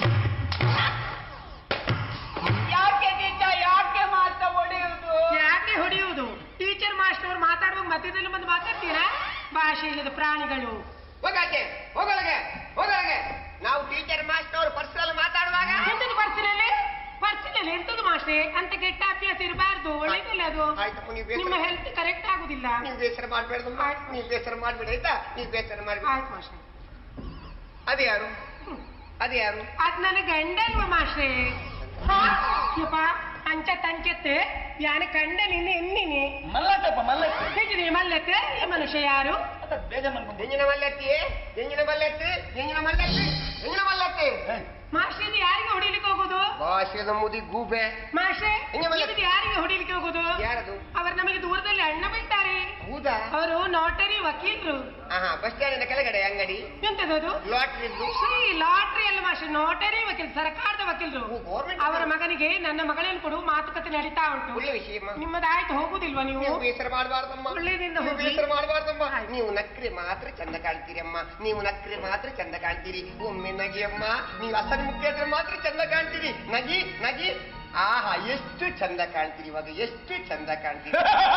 [SPEAKER 2] ಯಾಕೆ ಟೀಚರ್ ಯಾಕೆ ಮಾಸ್ಟರ್ ಹೊಡೆಯುವುದು
[SPEAKER 3] ಯಾಕೆ ಹೊಡೆಯುವುದು ಟೀಚರ್ ಮಾಸ್ಟರ್ ಅವ್ರು ಮಾತಾಡುವಾಗ ಮಧ್ಯದಲ್ಲಿ ಬಂದು ಮಾತಾಡ್ತೀರಾ ಭಾಷೆ ಇಲ್ಲದ ಪ್ರಾಣಿಗಳು
[SPEAKER 6] ಹೋಗಾಚೆ ಹೋಗೊಳಗೆ ಹೋಗೊಳಗೆ ನಾವು ಟೀಚರ್ ಮಾಸ್ಟರ್ ಅವರು ಪರ್ಸನಲ್ ಮಾತಾಡುವಾಗ
[SPEAKER 3] ಎಂತದ್ದು ಪರ್ಸನಲ್ಲಿ ಪರ್ಸನಲ್ಲಿ ಎಂತದ್ದು ಮಾಸ್ಟರ್ ಅಂತ ಕೆಟ್ಟ ಅಭ್ಯಾಸ ಇರಬಾರ್ದು ಒಳ್ಳೇದಿಲ್ಲ ಅದು
[SPEAKER 6] ಆಯ್ತಪ್ಪ ನೀವು ಬೇಸರ
[SPEAKER 3] ನಿಮ್ಮ ಹೆಲ್ತ್ ಕರೆಕ್ಟ್ ಆಗುದಿಲ್ಲ
[SPEAKER 6] ನೀವು ಬೇಸರ ಮಾಡ್ಬೇಡ್ದಮ್ಮ ನೀವು ಬೇಸರ ಮಾಡ್ಬೇಡ ಆಯ್ತಾ ನೀವು ಬೇಸರ ಮಾಡ್ಬೇಡ
[SPEAKER 3] ಆಯ್ತು ಮಾಸ್ಟರ್
[SPEAKER 6] ಅದೇ ಯಾರು ಅದೇ ಯಾರು
[SPEAKER 3] ಅದ್ ನನ್ನ ಗಂಡ ಅಲ್ವಾ ಮಾಸ್ಟ್ರೆ ಯಪ್ಪ ಅಂಚ ತಂಚೆತ್ತೆ ಯಾನ ಕಂಡ ನಿನ್ನ ಎನ್ನಿನಿ
[SPEAKER 4] ಮಲ್ಲತ್ತಪ್ಪ ಮಲ್ಲತ್ತ
[SPEAKER 3] ಹೇಗಿದೀಯ ಮಲ್ಲತ್ತೆ ಈ ಮನುಷ್ಯ ಯಾರು
[SPEAKER 4] ಬೇಜಾರ್ ಮಾಡ್ಕೊಂಡು
[SPEAKER 6] ಎಂಜಿನ ಮಲ್ಲತ್ತಿ ಎಂಜಿನ ಮಲ್ಲತ್ತಿ ಎಂಜಿನ ಮಲ್ಲತ್ತಿ ಎಂಜಿನ ಮಲ್ಲತ್ತಿ
[SPEAKER 3] ಮಾಸ್ಟ್ರೆ ಇದು ಯಾರಿಗೆ ಹೊಡಿಲಿಕ್ಕೆ ಹೋಗೋದು
[SPEAKER 6] ಭಾಷೆದ ಮುದಿ ಗೂಬೆ
[SPEAKER 3] ಮಾಸ್ಟ್ರೆ
[SPEAKER 6] ಹಿಂಗೆ ಮಲ್ಲತ್ತೆ.
[SPEAKER 3] ಇದು ಯಾರಿಗೆ ಹೊಡಿಲಿಕ್ಕೆ ಹೋಗೋದು
[SPEAKER 6] ಯಾರದು
[SPEAKER 3] ಅವರು ನಮಗೆ ದೂರದಲ್ಲಿ ಅಣ್ಣ ಬೀಳ್ತಾರೆ
[SPEAKER 6] ಹೌದಾ
[SPEAKER 3] ಅವರು ನೋಟರಿ ವಕೀಲರು
[SPEAKER 6] ಆಹಾ ಬಸ್ ಸ್ಟ್ಯಾಂಡಿನ ಕೆಳಗಡೆ ಅಂಗಡಿ
[SPEAKER 3] ಎಂತದದು
[SPEAKER 6] ಲಾಟ್ರಿದ್ದು
[SPEAKER 3] ಶ್ರೀ ಲಾಟ್ರಿ ಅಲ್ಲ ಮಾಸ್ಟರ್ ನೋಟರಿ ವಕೀಲ್ ಸರ್ಕಾರದ ವಕೀಲರು
[SPEAKER 6] ಓ, government
[SPEAKER 3] ಅವರ ಮಗನಿಗೆ ನನ್ನ ಮಗಳನ್ನು ಕೊಡು ಮಾತುಕತೆ ನಡೀತಾ ಉಂಟು
[SPEAKER 6] ಒಳ್ಳೆ ವಿಷಯಮ್ಮ
[SPEAKER 3] ನಿಮ್ಮದಾಯ್ತು ಹೋಗುದಿಲ್ವಾ ನೀವು
[SPEAKER 6] ನೀವು ಬೇಸರ ಮಾಡಬಾರ್ದಮ್ಮ
[SPEAKER 3] ಒಳ್ಳೆದಿಂದ
[SPEAKER 6] ನೀವು
[SPEAKER 3] ಹೋಗಿ.
[SPEAKER 6] ಬೇಸರ ಮಾಡಬಾರ್ದಮ್ಮ
[SPEAKER 3] ಆಯ್ತು.
[SPEAKER 6] ನೀವು ನಕ್ರೆ ಮಾತ್ರ ಚಂದ ಕಾಣ್ತೀರಿ ಅಮ್ಮ ನೀವು ನಕ್ರೆ ಮಾತ್ರ ಚಂದ ಕಾಣ್ತೀರಿ ಒಮ್ಮೆ ನಗಿ ಅಮ್ಮ ನೀವು ಅಸಲಿ ಮುಖ್ಯ ಇದ್ರೆ ಮಾತ್ರ ಚಂದ ಕಾಣ್ತೀರಿ ನಗಿ ನಗಿ ಆಹಾ ಎಷ್ಟು ಚಂದ ಕಾಣ್ತೀರಿ ಇವಾಗ ಎಷ್ಟು ಚಂದ ಕಾಣ್ತೀರಿ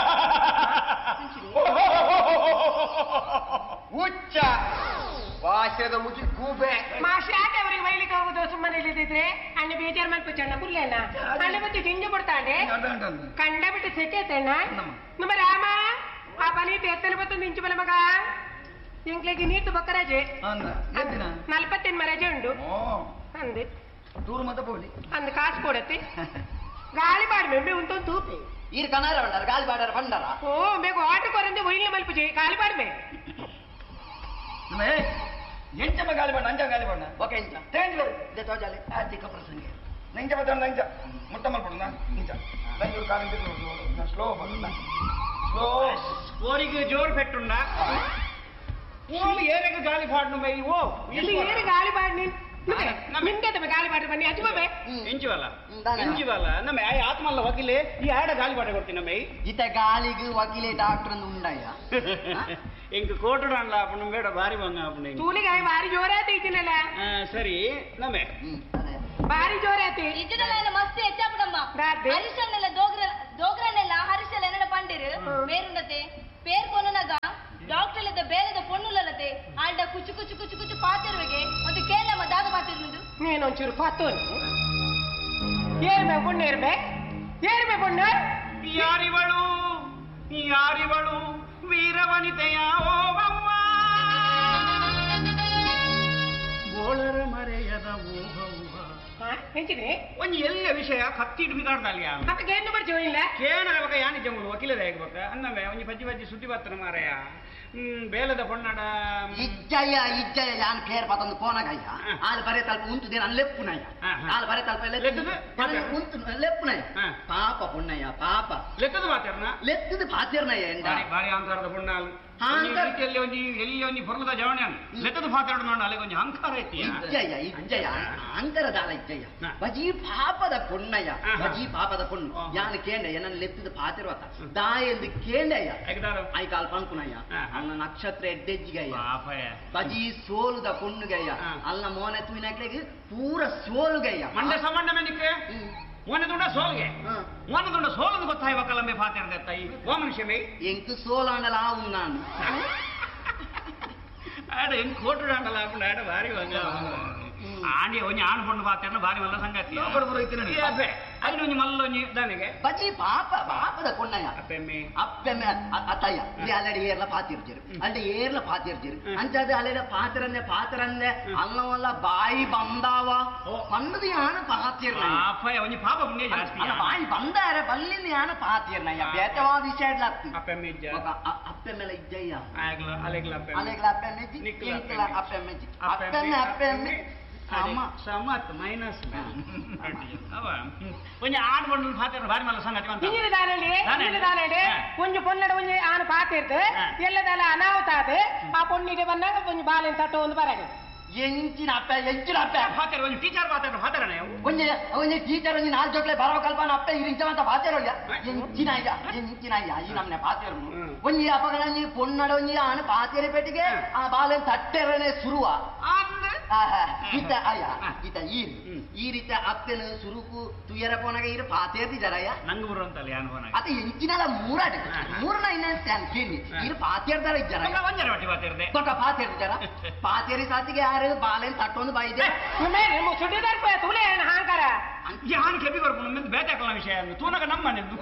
[SPEAKER 6] ಹುಚ್ಚ ಭಾಷೆದ ಮುಗಿ ಗೂಬೆ
[SPEAKER 3] ಮಾಷ ಯಾಕೆ ಅವರಿಗೆ ಬೈಲಿಕ್ಕೆ ಹೋಗುದು ಸುಮ್ಮನೆ ಇಲ್ಲದಿದ್ರೆ ಅಣ್ಣ ಬೇಜಾರು ಮಾಡ್ಕೊಚ್ಚಣ್ಣ ಬುಲ್ಲೇನ ಅಣ್ಣ ಬತ್ತಿ ತಿಂಡಿ ಕೊಡ್ತಾಂಡೆ ಕಂಡ ಬಿಟ್ಟು ಸೆಕೆತಣ್ಣ ನಮ್ಮ ರಾಮ ಆ ಪನಿ ಎತ್ತನ ಬತ್ತು ನಿಂಚು ಬಲ ಮಗ ಎಂಕ್ಲೆಗೆ ನೀತು ಬೊಕ್ಕ ರಜೆ ನಲ್ಪತ್ತೆನ್ಮ ರಜೆ ಉಂಡು ಅಂದೆ
[SPEAKER 5] ದೂರ ಮತ ಬೋಲಿ
[SPEAKER 3] ಅಂದ್ ಕಾಸು ಕೊಡತ್ತೆ ಗಾಳಿ ಬಾಡಿ ಮೆಂಬೆ ಉಂಟು ತೂಪಿ
[SPEAKER 5] ಈರ್ ಕನಾರ ಬಂಡಾರ ಗಾಳಿ ಬಾಡಾರ ಬಂಡಾರ
[SPEAKER 3] ಓ ಬೇಗ ಆಟ ಕೊರಂದೆ ಒಯ್ಲ ಮಲ್ಪುಜೆ ಗಾಳಿ ಬಾಡ್ಮೆ
[SPEAKER 4] ಎಂಚ ಗಾಳಿ ಬಣ್ಣ ಅಂಜ ಗಾಳಿ ಬಣ್ಣ
[SPEAKER 5] ಓಕೆ ಇಂಚ
[SPEAKER 4] ತೇಂಜ್
[SPEAKER 5] ಇದೆ ತೋಜಾಲೆ ಆರ್ಥಿಕ ಪ್ರಸಂಗ
[SPEAKER 4] ನಂಜ ಬತ್ತ ನಂಜ ಮುಟ್ಟ ಮಲ್ಪಡು ನಾ ನಿಂಚ ನಂಜೂರು ಕಾಲಿಂದ ಸ್ಲೋ ಬಂದ ಸ್ಲೋ ಓರಿಗೆ ಜೋರ್ ಪೆಟ್ಟುಂಡ ಓಲ್ ಏರೆಗೆ ಗಾಳಿ ಪಾಡ್ನು ಬೈ ಓ
[SPEAKER 3] ಇಲ್ಲಿ ಏರು ಗಾಳಿ ಬಾಡಿ ನಿನ್ ನಿಮ್ಗೆ ತಮ್ಮ ಗಾಳಿ ಬಾಡಿ ಬನ್ನಿ ಅಜ್ಜುಬೇ
[SPEAKER 4] ಎಂಚುವಲ್ಲ
[SPEAKER 5] ಹ್ಮ್, ದಾನೆ.
[SPEAKER 4] ಎಂಚುವಲ್ಲ ನಮ್ಮ ಆಯ ಆತ್ಮಲ್ಲ ವಕೀಲೆ ಈ ಆಡ ಗಾಳಿ ಪಾಡ ಕೊಡ್ತೀನಿ ನಮ್ಮ
[SPEAKER 5] ಇತ ಗಾಳಿಗೆ ವಕೀಲೆ ಡಾಕ್ಟರ್ ಉಂಡಯ್ಯ
[SPEAKER 4] ಎಂಕ್ ಕೋಟುಡು ಅಣ್ಣ ಅಪ್ಪನ ಬೇಡ ಬಾರಿ ಬಂಗ ಅಪ್ಪನ
[SPEAKER 3] ತೂಲಿಗೆ ವಾರಿ ಜೋರಾದ ಇದ್ದೀನಲ್ಲ
[SPEAKER 4] ಸರಿ ನಮ್ಮೆ
[SPEAKER 5] ಹ್ಮ್ ಅದೇ
[SPEAKER 3] ಭಾರಿ ಜೋರಾತಿ
[SPEAKER 2] ಇಜ್ಜದಲ್ಲ ಮಸ್ತ್ ಹೆಚ್ಚಾಪಡಮ್ಮ
[SPEAKER 3] ರಾತ್ರಿ?
[SPEAKER 2] ಹರಿಶನೆಲ್ಲ ದೋಗ್ರ ದೋಗ್ರನೆಲ್ಲ ಹರಿಶಲ ಎನ್ನಡ ಪಂಡಿರು ಬೇರುಂಡತೆ పేరు కొననగా డాక్టర్లದ ಬೇರೆದ ಪೊಣ್ಣುಲಲತೆ ಆಲ್ಡ ಕುಚು ಕುಚು ಕುಚು ಕುಚು ಪಾತಿರುವೆಗೆ ಒಂದು ಕೇಳಮ್ಮ ದಾಗ ಪಾತಿರುಂದು
[SPEAKER 3] నేనొంచూరు పత్తోని ఏర్మే పొన్ను ఏర్మే ఏర్మే పొన్ను
[SPEAKER 4] ಯಾರಿವಳು ಯಾರಿವಳು ವೀರವನಿತೆಯ ಓವವ್ವ ಬೋಳರ ಮರೆಯದ ಓಹವ್ವ
[SPEAKER 3] ఎంచిది
[SPEAKER 4] ಒಂಜಿ ಎಲ್ಲ ವಿಷಯ ಕತ್ತಿಟ್ಟು ಬಿಗಾಡ್ದಲ್ಯ
[SPEAKER 3] అక్క గేందు పడి చూడలే
[SPEAKER 4] ಕೇನರ ಬಕ ಯಾನಿ ಜಂಗುಲು ವಕೀಲದ ಹೇಗ್ಬೇಕ ಅನ್ನವೇ ಒಂಜಿ ಪಜ್ಜಿ ಪಜ್ಜಿ ಸುದ್ದಿ ಬತ್ತನ ಮಾರಯ ಹ್ಮ್ ಬೇಲದ ಪೊಣ್ಣಡ
[SPEAKER 5] ಇಜ್ಜಯ್ಯ ಇಜ್ಜಯ್ಯ ಯಾನ್ ಪೇರ್ ಪತಂದು ಪೋನಗಯ್ಯ
[SPEAKER 4] ಹ.
[SPEAKER 5] ಆಲ್ ಬರೆ ತಲ್ಪ ಉಂಟು ದಿನ ಲೆಪ್ಪುನಯ್ಯ
[SPEAKER 4] ಹ, ಹ.
[SPEAKER 5] ಆಲ್ ಬರೆ ತಲ್ಪ
[SPEAKER 4] ಲೆತ್ತದು? ಪಾತ್ರ?
[SPEAKER 5] ಉಂಟು ಲೆಪ್ಪುನಯ್ಯ
[SPEAKER 4] ಹ.
[SPEAKER 5] ಪಾಪ ಪುಣ್ಣಯ್ಯ ಪಾಪ
[SPEAKER 4] ಲೆಕ್ಕದ ಮಾತಾಡ್ನ
[SPEAKER 5] ಲೆತ್ತದು ಪಾತಿರ್ನಯ್ಯ ಎಂದ
[SPEAKER 4] ಬಾರಿ ಬಾರಿ ಅಹಂಕಾರದ ಪುಣ್ಣಾಲ್
[SPEAKER 5] ಹಾ, ಅಂಕಾರ-
[SPEAKER 4] ರೀತಿಯಲ್ಲಿ ಒಂಜಿ ಎಲ್ಲಿ ಒಂಜಿ ಹೊರಲದ ಜವಣೆ ಲೆಕ್ಕದ ಮಾತಾಡ ನೋಡ ಅಲ್ಲಿ ಒಂಜಿ ಅಹಂಕಾರ ಐತಿ
[SPEAKER 5] ಇಜ್ಜಯ್ಯ ಇಜ್ಜಯ್ಯ ಅಂಕರದಾಲ ಇಜ್ಜಯ್ಯ
[SPEAKER 4] ಹ.
[SPEAKER 5] ಬಜಿ ಪಾಪದ ಪುಣ್ಣಯ್ಯ
[SPEAKER 4] ಹ, ಹ.
[SPEAKER 5] ಬಜಿ ಪಾಪದ ಪುಣ್ಣು
[SPEAKER 4] ಹ.
[SPEAKER 5] ಯಾನ್ ಕೇಂಡಯ್ಯ ನನ್ನ ಲೆತ್ತದ ಪಾತಿರ್ವತ್ತ ದಾಯಂದು ಕೇಂಡಯ್ಯ
[SPEAKER 4] ಐಕದಾರ
[SPEAKER 5] ಐ ಕಾಲ್ ಪಂಕುನಯ್ಯ
[SPEAKER 4] ಹ, ಹ.
[SPEAKER 5] ಅನ್ನ ನಕ್ಷತ್ರ ಎಡ್ಡೆಜ್ಜಿಗಯ್ಯ
[SPEAKER 4] ಪಾಪಯ
[SPEAKER 5] ಬಜಿ ಸೋಲುದ ಪುಣ್ಣುಗಯ್ಯ
[SPEAKER 4] ಹ.
[SPEAKER 5] ಅಲ್ಲ ಮೋನೆ ತುಯಿನಕ್ಲೆಗೆ ಪೂರ ಸೋಲುಗಯ್ಯ
[SPEAKER 4] ಮಂಡೆ ಸಂಬಂಧ ಮೆನಿಕ್ಕೆ
[SPEAKER 5] ಹ್ಮ್.
[SPEAKER 4] ಮೋನೆ ದುಂಡ ಸೋಲ್ಗೆ
[SPEAKER 5] ಹ.
[SPEAKER 4] ಮೋನೆ ದುಂಡ ಸೋಲದು ಗೊತ್ತಾಯಿ ಒಕ್ಕಲಂಬೆ ಪಾತ್ರ ತಾಯಿ ಓ ಮನುಷ್ಯ ಮೇ
[SPEAKER 5] ಎಂಕು ಸೋಲಾಂಡಲ ಆವು ನಾನು
[SPEAKER 4] ಆಡ ಹೆಂಗ್ ಕೋಟು ದಾಂಡಲ ಹಾಕೊಂಡು ಆಡ ಭಾರಿ ಒಂಜ ಆಂಡಿ ಒಂಜಿ ಆಣ್ ಪೊಂಡು ಪಾತ್ರ ಭಾರಿ ಮಲ್ಲ ಸಂಗತಿ ಅಬ್ಬೆ ಅಲ್ಲಿ ಒಂಜಿ ಮಲ್ಲ ಒಂಜಿ ದಾನಿಗೆ
[SPEAKER 5] ಬಜಿ ಪಾಪ ಪಾಪದ ಪುಣ್ಣಯ್ಯ
[SPEAKER 4] ಅಪ್ಪೆಮ್ಮೆ
[SPEAKER 5] ಅಪ್ಪೆಮ್ಮೆ ಅ- ಅತ್ತಯ್ಯ ಇಲ್ಲಿ ಅಲ್ಲಡಿ ಏರ್ಲ ಪಾತಿರ್ಜಿರು ಅಲ್ಲಿ ಏರ್ಲ ಪಾತಿರ್ಜಿರು
[SPEAKER 4] ಹ್ಮ್.
[SPEAKER 5] ಅಂಚದ ಅಲ್ಲೆಡ ಪಾತ್ರನ್ನೆ ಪಾತ್ರನ್ನೆ ಅಲ್ಲವಲ್ಲ ಬಾಯಿ ಬಂದಾವ
[SPEAKER 4] ಓ.
[SPEAKER 5] ಪಂಡದು ಯಾನ ಪಾತಿರ್ನ
[SPEAKER 4] ಪಾಪಯ ಒಂಜಿ ಪಾಪ ಪುಣ್ಯ ಜಾಸ್ತಿ
[SPEAKER 5] ಅಲ್ಲ ಬಾಯಿ ಬಂದಾರೆ ಬಲ್ಲಿಂದ ಯಾನ ಪಾತಿರ್ನಯ್ಯ ಬೇತವಾದ ವಿಷಯ ಇಡ್ಲತ್ತು
[SPEAKER 4] ಅಪ್ಪೆಮ್ಮೆ ಇಜ್ಜ
[SPEAKER 5] ఒక అ- అప్పెమ్మల ఇజ్జయ్య
[SPEAKER 4] ಆಗ್ಲ ಅಲೆಗ್ಲ ಅಪ್ಪೆಮ್ಮೆ
[SPEAKER 5] అలెగల అప్పెమ్మెజ్జి
[SPEAKER 4] నిక్కుల
[SPEAKER 5] ఇంకల
[SPEAKER 4] అప్పెమ్మెజ్జి.
[SPEAKER 5] అప్పెమ్మెజ్జి అప్పెమ్మె అప్పెమ్మె అమ్మ
[SPEAKER 4] ಸಮತ್ ಮೈನಸ್ ಅವ ಒಂಜಿ ಆಣ್ ಪೊಂಡು ಪಾತ್ರ ಭಾರಿ ಮಲ್ಲ ಸಂಗತಿ ಅಂತ
[SPEAKER 3] ఇంజిని దానండి
[SPEAKER 4] దానండి.
[SPEAKER 3] ఇంజిని దానండి
[SPEAKER 4] ఆ.
[SPEAKER 3] కొంచెం పొన్నడు కొంచెం ఆన పాతిర్దు
[SPEAKER 4] ఆ.
[SPEAKER 3] ఎల్లదల అనావుతాది ఆ పొన్నిటి వన్నాక కొంచెం బాలేని తట్టు ఉంది పరగదు
[SPEAKER 5] ಎಂಚಿನ ಅಪ್ಪೆ ಎಂಚಿನ ಅಪ್ಪೆ
[SPEAKER 4] ಪಾತ್ರ ಒಂಜಿ ಟೀಚರ್ ಪಾತ್ರ ಪಾತ್ರನೇ ಅವು
[SPEAKER 5] ಒಂಜಿ ಒಂಜಿ ಟೀಚರ್ ಒಂಜಿ ನಾಲ್ಕು ಜೊಟ್ಲೆ ಬರೋ ಕಲ್ಪನ ಅಪ್ಪೆ ಇರಿಂಚವಂತ ಪಾತೇರೊಳ್ಯ ಎಂಚಿನ ಅಯ್ಯ ಎಂಚಿನ ಅಯ್ಯ ಈ ನಮ್ನೆ ಪಾತೇರು
[SPEAKER 4] ಹ್ಮ್.
[SPEAKER 5] ಒಂಜಿ ಅಪಗಣಿ ಪೊನ್ನಡ ಒಂಜಿ ಆನ ಪಾತೇರಿ ಪೆಟ್ಟಿಗೆ ಆ ಬಾಲೆನ್ ತಟ್ಟೆರನೆ ಸುರುವ
[SPEAKER 4] ಅಂದ್ರೆ
[SPEAKER 5] ಆಹಾ, ಇತ ಅಯ್ಯ
[SPEAKER 4] ಹಾ.
[SPEAKER 5] ಇತ ಈರಿ
[SPEAKER 4] ಹ್ಮ್.
[SPEAKER 5] ಈ ರೀತಿ ಅಪ್ಪೆನ ಸುರುಕು ತುಯರ ಪೋನಗ ಇರು ಪಾತೇರ್ತಿ ಜರಯ್ಯ
[SPEAKER 4] ನಂಗೆ ಬರುವಂತಲ್ಲ ಯಾನ್ ಫೋನ್
[SPEAKER 5] ಅತ ಎಂಚಿನಲ ಮೂರಾಟ
[SPEAKER 4] ಹಾ.
[SPEAKER 5] ಮೂರನ ಇನ್ನೇನ್ ಕೇಳಿ
[SPEAKER 4] ಹಾ.
[SPEAKER 5] ಇರು ಪಾತೇರ್ದಾರ ಇಜ್ಜರಯ್ಯ
[SPEAKER 4] ಒಂಜರ ಒಟ್ಟಿ ಪಾತಿರ್ದೆ
[SPEAKER 5] ದೊಡ್ಡ ಪಾತೇರಿ ಜರ ಪಾತೇರಿ ಸಾತಿಗೆ ಯಾರು ಬಾಲೆನ್ ತಟ್ಟೊಂದು ಬಾಯಿದೆ
[SPEAKER 3] ಸುಡ್ಡಿ ತರ್ಪ ತುಲೆ ಹಾಂಕಾರ
[SPEAKER 4] ಯಾನ್ ಕೆಪಿ ಬರ್ಕೊಂಡು ನಿಂದು ಬೇತೆ ಹಾಕಲ್ಲ ವಿಷಯ ತೂನಗ ನಮ್ಮ ನಿಂದು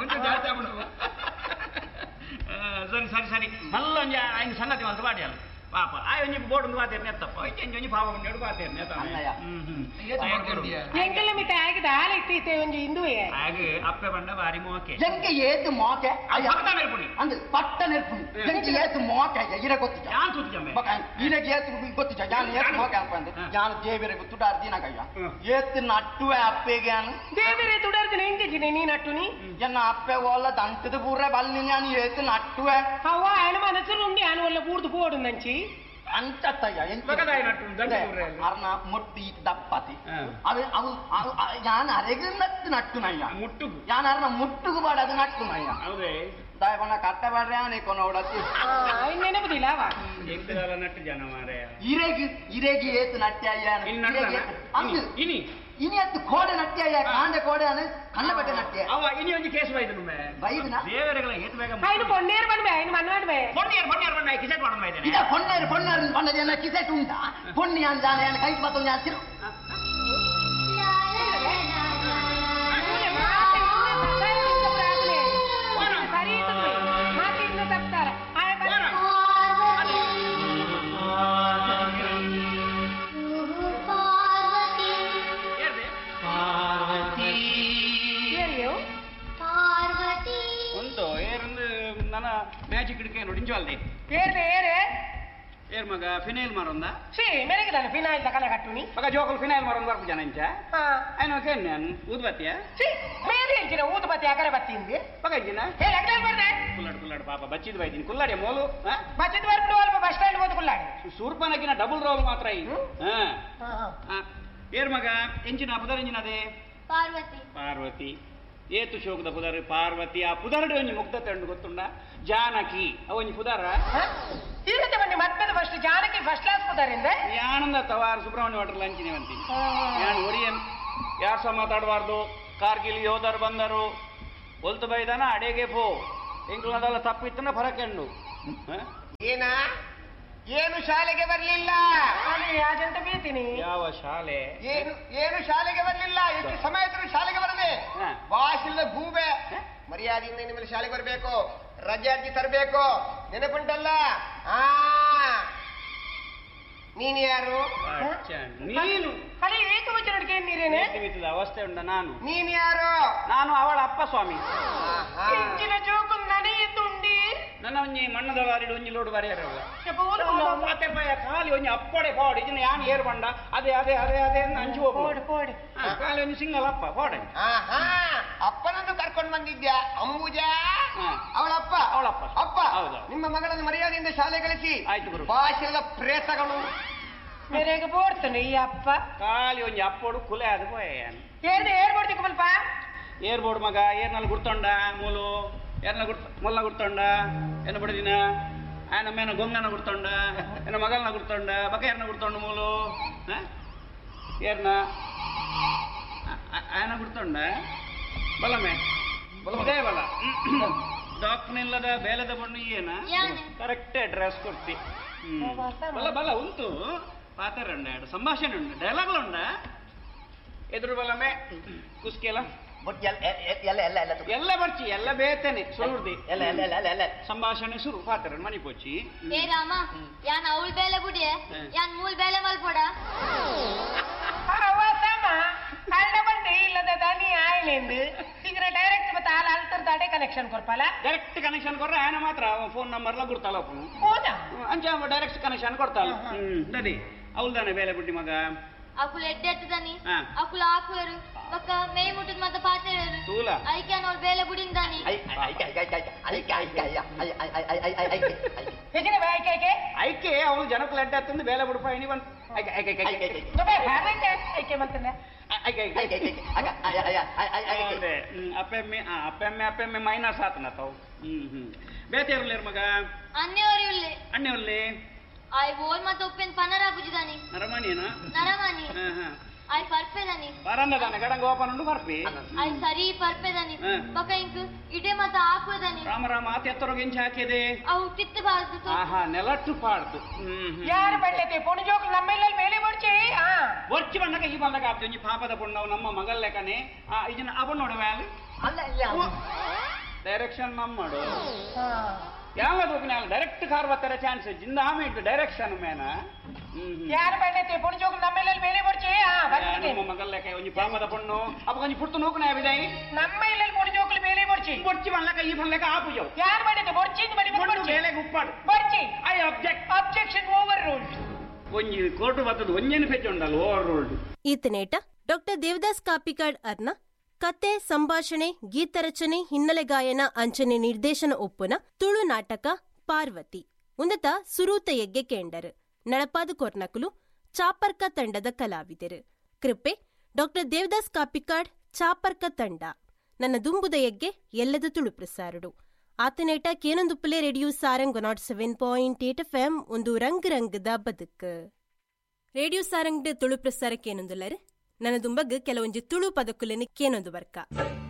[SPEAKER 4] ಆ, ಸರಿ ಸರಿ ಸರಿ ಮಲ್ಲ ಒಂಜಿ ಐದು ಸಂಗತಿ ಅಂತ ಬಾಡಿ ಅಲ್ಲ ಪಾಪ ಆ ಒಂಜಿ ಬೋರ್ಡ್ ಒಂದು ಪಾತಿರ್ನೆ ಎತ್ತಪ್ಪ ಒಂಜಿ ಒಂಜಿ ಪಾಪ ಒಂದು ಪಾತಿರ್ನೆ
[SPEAKER 5] ಅಲ್ಲಯ್ಯ.
[SPEAKER 4] ಹ್ಮ್ ಹ್ಮ್
[SPEAKER 3] ಎಂಕಲ್ ಮಿತ್ತ ಆಗಿದ ಹಾಲ ಇತ್ತಿತ್ತೆ ಒಂಜಿ ಹಿಂದುವೆ
[SPEAKER 4] ಹಾಗೆ ಅಪ್ಪೆ ಬಂಡ ಬಾರಿ ಮೋಕೆ
[SPEAKER 5] ಜಂಕೆ ಏತು ಮೋಕೆ ಅಯ್ಯ
[SPEAKER 4] ಪಕ್ಕ ಮೇಲ್ಪುಡಿ
[SPEAKER 5] ಅಂದ್ ಪಟ್ಟ ನೆರ್ಪುನಿ ಜಂಕೆ ಏತು ಮೋಕೆ ಅಯ್ಯ ಇರ ಗೊತ್ತಿಜ
[SPEAKER 4] ಯಾನ್ ತುತ್ತು ಜಮ್ಮೆ
[SPEAKER 5] ಬಕ ಇರಗೆ ಏತು ಗೊತ್ತಿಜ ಯಾನ್ ಏತು ಮೋಕೆ ಅನ್ಪಂದೆ
[SPEAKER 4] ಹಾ.
[SPEAKER 5] ಯಾನ್ ದೇವಿರೆ ಗೊತ್ತುಟ ಅರ್ದಿನಗಯ್ಯ
[SPEAKER 4] ಹ್ಮ್.
[SPEAKER 5] ಏತು ನಟ್ಟುವೆ ಅಪ್ಪೆಗೆ ಅನು
[SPEAKER 3] ದೇವಿರೇ ತುಡರ್ತೀನಿ ಹೆಂಗಿದ್ದೀನಿ ನೀ ನಟ್ಟುನಿ
[SPEAKER 5] ಎನ್ನ ಅಪ್ಪೆ ಓಲ್ಲ ದಂಟದ ಪೂರ್ರೆ ಬಲ್ಲಿ ನಾನು ಏತು ನಟ್ಟುವೆ
[SPEAKER 3] అవ్వ ఆయన మనసు నుండి ఆయన వల్ల పూర్తి పోవడం నుంచి
[SPEAKER 5] ಅಂಚತ್ತಯ್ಯ
[SPEAKER 4] ಬಕದಾಯಿ ನಟ್ಟು, ದಂಟದ ಪೂರ್ರೆ ಅಲ್ಲಿ.
[SPEAKER 5] ಅರ್ನ ಮುಟ್ಟಿ ದಪ್ಪತಿ
[SPEAKER 4] ಹಾ.
[SPEAKER 5] ಅವು ಅವು ಅವು- ಅ- ಯಾನ್ ಅರೆಗೆ ನಟ್ಟು ನಟ್ಟುನಯ್ಯ
[SPEAKER 4] ಮುಟ್ಟುಗು
[SPEAKER 5] ಯಾನ್ ಅರ್ನ ಮುಟ್ಟುಗು ಬಾಡದು ನಟ್ಟುನಯ್ಯ
[SPEAKER 4] ಹೌದೇ
[SPEAKER 5] ದಯಬಣ್ಣ ಕಟ್ಟ ಬಾಡ್ರೆ ಅವನೇ ಕೊನೋಡತಿ
[SPEAKER 3] ఆయన నెనపదిలా అవ్వ
[SPEAKER 4] ಎಂಟದಲ್ಲ ನಟ್ಟು ಜನ ಮಾರೆ
[SPEAKER 5] ಇರೆಗಿ ಇರೆಗಿ ಏತು ನಟ್ಟ್ಯಾಯ
[SPEAKER 4] ಇಲ್ಲಿ ನಡ್ದಾನ?
[SPEAKER 5] ಅಂದು
[SPEAKER 4] ಇನಿ
[SPEAKER 5] ಇನಿ ಅತ್ತು ಕೋಡೆ ನಟ್ಟ್ಯಾಯ ಕಾಂಡೆ ಕೋಡೆ ಅನು ಕಣ್ಣಪಟ್ಟೆ ನಟ್ಟ್ಯ
[SPEAKER 4] ಅವ ಇನಿ ಒಂಜಿ ಕೇಸ್ ಬೈದು ನುಮ್ಮೆ
[SPEAKER 5] ಬೈದನ
[SPEAKER 4] ದೇವರುಗಳ ಹೇತು ಬೇಗ
[SPEAKER 3] ఆయన పొన్నేరు పని ఆయన మనవాడు
[SPEAKER 4] పొన్నియర్ పొన్నియర్ ಬಣ್ಣ ಕಿಸೆಟ್ ಮಾಡೋದು
[SPEAKER 5] ಇದ
[SPEAKER 4] ಬೈದೇನೆ
[SPEAKER 5] ಪೊನ್ನೇರು ಪೊನ್ನೇರು ಪಂಡದ ಎಲ್ಲ ಕಿಸೆಟ್ ಉಂಟಾ ಪೊನ್ನಿ ಅಂದಾನೆ ಏನು ಕೈ ಮತ್ತೊಂದು ಹಸಿರು
[SPEAKER 4] ಏರ್ದೆ ಒಂದು ಏರಂದು ನನ್ನ ಮ್ಯಾಜಿಕ್ ಹಿಡ್ಕೆ ನೋಡಿ ಇಂಜಾಲ್ದೆ ಏರ್ ಮಗ ಫಿನೈಲ್ ಮಾರೊಂದ
[SPEAKER 3] ఫినాయిల్ కల కట్టుని
[SPEAKER 4] ಮಗ ಜೋಕಲ್ ಫಿನೈಲ್ ಮಾರೊಂದು ಬರ್ಕು ಜನ ಇಂಚ ఆయన ಕೇನ್ ನಾನು ಊದ್ಬತ್ತಿಯ
[SPEAKER 3] మేది ఇచ్చిన ఊతుపతి అక్కడ పట్టింది
[SPEAKER 4] ಮಗ ಇಜ್ಜಿನ
[SPEAKER 3] ఏ లెక్కలు పడదే
[SPEAKER 4] ಕುಲ್ಲಾಡು ಕುಲ್ಲಾಡು ಪಾಪ ಬಚ್ಚಿದ್ ಬೈದಿನಿ ಕುಲ್ಲಾಡಿ ಮೋಲು ಆ?
[SPEAKER 3] బడ్జెట్ వరకు వాళ్ళు బస్ స్టాండ్ పోతుకున్నాడు
[SPEAKER 4] ಸೂರ್ಪನಗಿನ ಡಬಲ್ ರೋಲ್ ಮಾತ್ರ ಈ ಹಾ ಆ. ಏರ್ ಮಗ ಎಂಚಿನ ಪುದರ್ ಎಂಚಿನ ಅದೇ
[SPEAKER 2] ಪಾರ್ವತಿ
[SPEAKER 4] ಪಾರ್ವತಿ ಏತು ಶೋಕದ ಪುದರ್ ಪಾರ್ವತಿ ಆ ಪುದರ್ಡೆ ಒಂಜಿ ಮುಗ್ಧತೆ ಉಂಡು ಗೊತ್ತುಂಡ ಜಾನಕಿ ಅವ ಒಂಜಿ ಪುದರ
[SPEAKER 3] ಇರುತ್ತೆ ಬನ್ನಿ ಮತ್ತೆ ಫಸ್ಟ್ ಜಾನಕಿ ಫಸ್ಟ್ ಕ್ಲಾಸ್ పోతారిందే
[SPEAKER 4] ಯಾನಂದ ತವಾರ್ ಸುಬ್ರಹ್ಮಣ್ಯ ವಾಟರ್ ಲಂಚಿನ ಅಂತೀನಿ ಯಾನ್ ಒರಿಯನ್ ಯಾರು ಸಹ ಮಾತಾಡಬಾರ್ದು ಕಾರ್ಗಿಲ್ ಯೋಧರು ಬಂದರು ಒಲ್ತು ಬೈದಾನ ಅಡೆಗೆ ಪೋ ಎಂಕ್ಲದಲ್ಲ ತಪ್ಪಿತ್ತನ ಫರಕೆಂಡು ಹ?
[SPEAKER 6] ಏನ ಏನು ಶಾಲೆಗೆ ಬರ್ಲಿಲ್ಲ
[SPEAKER 3] ಅಲ್ಲಿ ಅದಂತ ಬೀತೀನಿ
[SPEAKER 4] ಯಾವ ಶಾಲೆ
[SPEAKER 6] ಏನು ಏನು ಶಾಲೆಗೆ ಬರ್ಲಿಲ್ಲ ಎಷ್ಟು ಸಮಯ ಆದ್ರೂ ಶಾಲೆಗೆ ಬರದೆ
[SPEAKER 4] ಹ.
[SPEAKER 6] ಭಾಷಿಲ್ಲದ ಗೂಬೆ ಮರ್ಯಾದೆಯಿಂದ ನಿಮ್ಮಲ್ಲಿ ಶಾಲೆಗೆ ಬರಬೇಕು ರಜೆ ಅರ್ಜಿ ತರಬೇಕು ನೆನಪುಂಟಲ್ಲ ಆ ನೀನು ಯಾರು
[SPEAKER 4] ಅಚ್ಚ, ನೀನು
[SPEAKER 3] ಅಲ್ಲಿ ಏಕವಚನಕ್ಕೆ ನೀರೇನೆ
[SPEAKER 4] ಮಿತಿದ ಅವಸ್ಥೆ ಉಂಡ ನಾನು
[SPEAKER 6] ನೀನು ಯಾರು
[SPEAKER 4] ನಾನು ಅವಳ ಅಪ್ಪ ಸ್ವಾಮಿ
[SPEAKER 6] ಆಹಾ.
[SPEAKER 3] ಇಂಚಿನ ಜೋಕು ನನಗೆ ತುಂಡಿ
[SPEAKER 4] ನನ್ನ ಒಂಜಿ ಮಣ್ಣದ ಬಾರಿಡು ಒಂಜಿ ಲೋಡು ಬರೆಯರಲ್ಲ
[SPEAKER 3] ಬೋಲು
[SPEAKER 4] ಮತ್ತೆ ಭಯ ಖಾಲಿ ಒಂಜಿ ಅಪ್ಪಡೆ ಪಾಡು ಇದನ್ನ ಯಾನ್ ಏರ್ ಬಂಡ ಅದೇ ಅದೇ ಅದೇ ಅದೇ ಅಂತ ಅಂಚು ಹೋಗ್ಬೋದು
[SPEAKER 3] ಪೋಡು ಪೋಡು
[SPEAKER 4] ಹಾ, ಖಾಲಿ ಒಂದು ಸಿಂಗಲ್ ಅಪ್ಪ ಪಾಡೆ
[SPEAKER 6] ಆಹಾ ಅಪ್ಪನನ್ನು ಕರ್ಕೊಂಡು ಬಂದಿದ್ಯಾ ಅಂಬುಜಾ
[SPEAKER 4] ಹಾ.
[SPEAKER 6] ಅವಳಪ್ಪ
[SPEAKER 4] ಅವಳಪ್ಪ.
[SPEAKER 6] ಅಪ್ಪ
[SPEAKER 4] ಹೌದು.
[SPEAKER 6] ನಿಮ್ಮ ಮಗಳನ್ನು ಮರ್ಯಾದೆಯಿಂದ ಶಾಲೆ ಕಳಿಸಿ
[SPEAKER 4] ಆಯ್ತು ಗುರು.
[SPEAKER 6] ಭಾಷೆಲ್ಲ ಪ್ರೇತಗಳು
[SPEAKER 3] ಮೇರೆಗೆ ಬೋಡ್ತಾನೆ ಈ ಅಪ್ಪ
[SPEAKER 4] ಖಾಲಿ ಒಂಜಿ ಅಪ್ಪಡು ಕುಲೆ ಅದು ಪೋಯ
[SPEAKER 3] ಏರ್ದು ಏರ್ ಬೋಡ್ತಿಕ್ ಮಲ್ಪ
[SPEAKER 4] ಏರ್ ಬೋರ್ಡ್ ಮಗ ಏರ್ನಲ್ಲಿ ಗುರ್ತೊಂಡ ಮೂಲು ಏರ್ನ ಗುರ್ತ ಮೊಲ್ಲ ಗುರ್ತೊಂಡ ಎನ್ನ ಬಡದಿನ ಆಯನ ಮೇನ ಗೊಂಗನ ಗುರ್ತೊಂಡ ಎನ್ನ ಮಗಲ್ನ ಗುರ್ತೊಂಡ ಬಕ ಏರ್ನ ಗುರ್ತೊಂಡ ಮೂಲು ಹ? ಏರ್ನ ಆ- ಆ- ಆಯನ ಗುರ್ತೊಂಡ ಬಲಮೆ ಇದೇ ಬಲ ಡಾಕ್ಟರ್ ಇಲ್ಲದ ಬೇಲದ ಬಣ್ಣು ಏನ
[SPEAKER 2] ಯಾನೆ?
[SPEAKER 4] ಕರೆಕ್ಟ್ ಡ್ರೆಸ್ ಕೊಡ್ತಿ ಹ್ಮ್. ಬಲ ಬಲ ಉಂಟು ಪಾತ್ರ ಉಂಡ ಎರಡು ಸಂಭಾಷಣೆ ಉಂಡ ಡೈಲಾಗ್ಲು ಉಂಡ ಎದುರು ಬಲಮೆ ಕುಸ್ಕೆಲ
[SPEAKER 5] ಬಟ್ ಎಲ್ಲ ಎಲ್ಲ ಎಲ್ಲ ಎಲ್ಲ ತುಕ.
[SPEAKER 4] ಎಲ್ಲ ಬರ್ಚಿ ಎಲ್ಲ ಬೇತೇನೆ ಸುರುರ್ದಿ
[SPEAKER 5] ಎಲ್ಲ ಎಲ್ಲ ಎಲ್ಲ ಎಲ್ಲ ಎಲ್ಲ
[SPEAKER 4] ಸಂಭಾಷಣೆ ಶುರು ಪಾತ್ರ ಮನಿ ಪೋಚಿ
[SPEAKER 2] ಏ ರಾಮ ಯಾನ್ ಅವಳ ಬೇಲೆ ಬುಡಿಯೆ
[SPEAKER 4] ಹ್ಮ್.
[SPEAKER 2] ಯಾನ್ ಮೂಲ್ ಬೇಲೆ ಮಲ್ಪೋಡ
[SPEAKER 3] ಅವಸಮ ಅಲ್ಲ ಬಂದೆ ಇಲ್ಲದ ದನಿ ಆಯ್ಲೆಂದು ಈಗ ಡೈರೆಕ್ಟ್ ಮತ್ತೆ ಹಾಲು ಅಲ್ತರ್ ದಾಟೆ ಕನೆಕ್ಷನ್ ಕೊರ್ಪಲ
[SPEAKER 4] ಡೈರೆಕ್ಟ್ ಕನೆಕ್ಷನ್ ಕೊಡ್ರೆ ಆಯನ ಮಾತ್ರ ಫೋನ್ ನಂಬರ್ಲ ಗುರ್ತಲ್ಲ ಅಪ್ಪನು
[SPEAKER 3] ಹೌದಾ
[SPEAKER 4] ಅಂಚ ಡೈರೆಕ್ಟ್ ಕನೆಕ್ಷನ್ ಕೊಡ್ತಾಳ ಹ್ಮ್ ನಡಿ ಅವಲ್ದಾನೆ ಬೇಲೆ ಬುಟ್ಟಿ ಮಗ
[SPEAKER 2] ಅಕುಲ್ ಎಡ್ಡೆ ಎತ್ತದಾನಿ
[SPEAKER 4] ಹಾ.
[SPEAKER 2] ಅಕುಲ್ ಆಕುವರು ಪಕ್ಕ ಮೇ ಮುಟ್ಟಿದ ಮತ್ತ ಪಾತೇಳರು
[SPEAKER 4] ತೂಲ
[SPEAKER 2] ಐಕೆ ಅವಳ ಬೇಲೆ ಬುಡಿಂದಾನಿ
[SPEAKER 5] ಐ ಐ ಐ ಐ ಐ ಐ ಐ ಐ ಐ ಐ ಐ ಐ ಐ ಐ ಐ ಐ
[SPEAKER 3] ಹೆಚ್ಚಿನ ಬಾಯ್ಕೆ
[SPEAKER 4] ಐಕೆ ಅವಳು ಜನಕ್ಕೆ ಲೆಡ್ಡ ತಂದು ಬೇಲೆ ಬಿಡಪ್ಪ ಇನಿ ಬಂದು ಐಕೆ ಐಕೆ ಐಕೆ ಐಕೆ ಐಕೆ
[SPEAKER 3] ನುಬೆ ಹಾರಂಗೆ ಐಕೆ ಮಂತನೆ
[SPEAKER 4] ಐಕೆ ಐಕೆ
[SPEAKER 5] ಐ ಐ ಐ ಆಗ ಐ ಐ ಐ ಐ ಐ ಐ
[SPEAKER 4] ಅದೇ ಹ್ಮ್, ಅಪ್ಪೆಮ್ಮೆ ಆ, ಅಪ್ಪೆಮ್ಮೆ ಅಪ್ಪೆಮ್ಮೆ ಮೈನಸ್ ಆತನ ತಾವು ಹ್ಮ್ ಹ್ಮ್ ಬೇತೆ ಇರ್ಲೇರ್ ಮಗ
[SPEAKER 2] ಅನ್ನೆವರು ಇಲ್ಲೆ
[SPEAKER 4] ಅಣ್ಣೆ ಒಲ್ಲಿ
[SPEAKER 2] ಐ ಓಲ್ ಮತ್ತ ಉಪ್ಪೆನ್ ಪನರ ಬುಜಿದಾನಿ
[SPEAKER 4] ನರಮಣಿಯನ
[SPEAKER 2] ನರಮಾನಿ
[SPEAKER 4] ಹಾ ಹಾ
[SPEAKER 2] ಐ ಪರ್ಪೆದಾನಿ
[SPEAKER 4] ಬರಂದದಾನೆ ಗಡಂಗ ಓಪನ್ ಉಂಡು ಬರ್ಪಿ
[SPEAKER 2] ಐ ಸರಿ ಪರ್ಪೆದಾನಿ
[SPEAKER 4] ಹ್ಮ್.
[SPEAKER 2] ಪಕ್ಕ ಇಂಕ್ ಇಡೆ ಮತ್ತ ಆಕುದಾನಿ
[SPEAKER 4] ರಾಮ ರಾಮ ಆತ ಎತ್ತರಗೆ ಹೆಂಚ ಹಾಕಿದೆ
[SPEAKER 2] ಅವು ತಿತ್ತಬಾರ್ದು ಸೊ
[SPEAKER 4] ಆಹಾ ನೆಲಟ್ಟು ಪಾಡ್ದು ಹ್ಮ್ ಹ್ಮ್.
[SPEAKER 3] ಯಾರು ಬಟ್ಟೆ ಪುಣ್ ಜೋಕ್ ನಮ್ಮೆಲ್ಲ ಮೇಲೆ ಬರ್ಚಿ ಹಾ
[SPEAKER 4] ಒರ್ಚಿ ಬಣ್ಣಕ ಈ ಬಣ್ಣಕ ಆಗ್ತದೆ ಒಂಜಿ ಪಾಪದ ಪುಣ್ಣವು ನಮ್ಮ ಮಗಲ್ ಲೆಕ್ಕನೆ ಆ ಇದನ್ನ ಅವ ನೋಡುವ
[SPEAKER 5] ಅಲ್ಲ ಇಲ್ಲ
[SPEAKER 4] ಡೈರೆಕ್ಷನ್ ನಮ್ಮಡು
[SPEAKER 3] ಹಾ
[SPEAKER 4] ಯಾವ ದೂಕಿನ ಡೈರೆಕ್ಟ್ ಕಾರ್ ಬರ್ತಾರೆ ಚಾನ್ಸ್ ಜಿಂದ ಆಮೆ ಇಟ್ಟು ಡೈರೆಕ್ಷನ್ ಮೇನ ಹ್ಮ್ ಹ್ಮ್.
[SPEAKER 3] ಯಾರು ಬಟ್ಟೆ ಪುಣ್ ಜೋಕ್ ನಮ್ಮೆಲ್ಲ ಮೇಲೆ ಬರ್ಚಿ ಹಾ
[SPEAKER 4] ಯಾ,
[SPEAKER 3] ಬರ್ತೀನಿ
[SPEAKER 4] ನಮ್ಮ ಮಗಲ್ ಲೆಕ್ಕ ಒಂಜಿ ಪಾಪದ ಪುಣ್ಣು ಅಪ್ಪ ಒಂಜಿ ಪುರ್ತು ನೂಕನ ಬಿದಾಯಿ
[SPEAKER 3] ನಮ್ಮ ಇಲ್ಲ ಪುಣ್ ಜೋಕ್ಲು ಮೇಲೆ ಬರ್ಚಿ
[SPEAKER 4] ಒರ್ಚಿ ಬಣ್ಣಕ ಈ ಬಣ್ಣಕ ಆಪುಜವು
[SPEAKER 3] ಯಾರು ಬಟ್ಟೆ ಬರ್ಚಿ ಬಡಿ ಬರ್ಚಿ
[SPEAKER 4] ಬೇಲೆಗೆ ಉಪ್ಪಾಡು
[SPEAKER 3] ಬರ್ಚಿ
[SPEAKER 4] I object
[SPEAKER 3] objection overruled
[SPEAKER 4] ಒಂಜಿ ಕೋರ್ಟ್ ಬರ್ತದ ಒಂಜೇನು ಫೆಚ್ ಉಂಡಲ್ಲ ಓವರ್ ರೋಲ್ಡ್
[SPEAKER 7] ಈತನೇಟ ಡಾಕ್ಟರ್ ದೇವದಾಸ್ ಕಾಪಿಕಾಡ್ ಅರ್ನ ಕತೆ ಸಂಭಾಷಣೆ ಗೀತರಚನೆ ಹಿನ್ನೆಲೆ ಗಾಯನ ಅಂಚನೆ ನಿರ್ದೇಶನ ಒಪ್ಪುನ ತುಳು ನಾಟಕ ಪಾರ್ವತಿ ಉಂದತ ಸುರೂತ ಎಗ್ಗೆ ಕೇಂಡರ್ ನಳಪಾದ ಕೊರ್ನಕುಲು ಚಾಪರ್ಕ ತಂಡದ ಕಲಾವಿದರು ಕೃಪೆ ಡಾಕ್ಟರ್ ದೇವದಾಸ್ ಕಾಪಿಕಾಡ್ ಚಾಪರ್ಕ ತಂಡ ನನ್ನ ದುಂಬುದ ಎಗ್ಗೆ ಎಲ್ಲದ ತುಳು ಪ್ರಸಾರಡು ಆತನೇಟ ಕೇನೊಂದುಪ್ಪಲೆ radio Sarang nought seven point eight F M ಒಂದು ರಂಗ್ ರಂಗದ ಬದುಕು ರೇಡಿಯೋ ಸಾರಂಗ್ ತುಳು ಪ್ರಸಾರಕ್ಕೆ ಏನೊಂದುಲ್ಲರು ನನ್ನ ದುಂಬಗ್ ಕೆಲವೊಂಜಿ ತುಳು ಪದಕುಲೆನಿ ಕೇನೊಂದು ಬರ್ಕ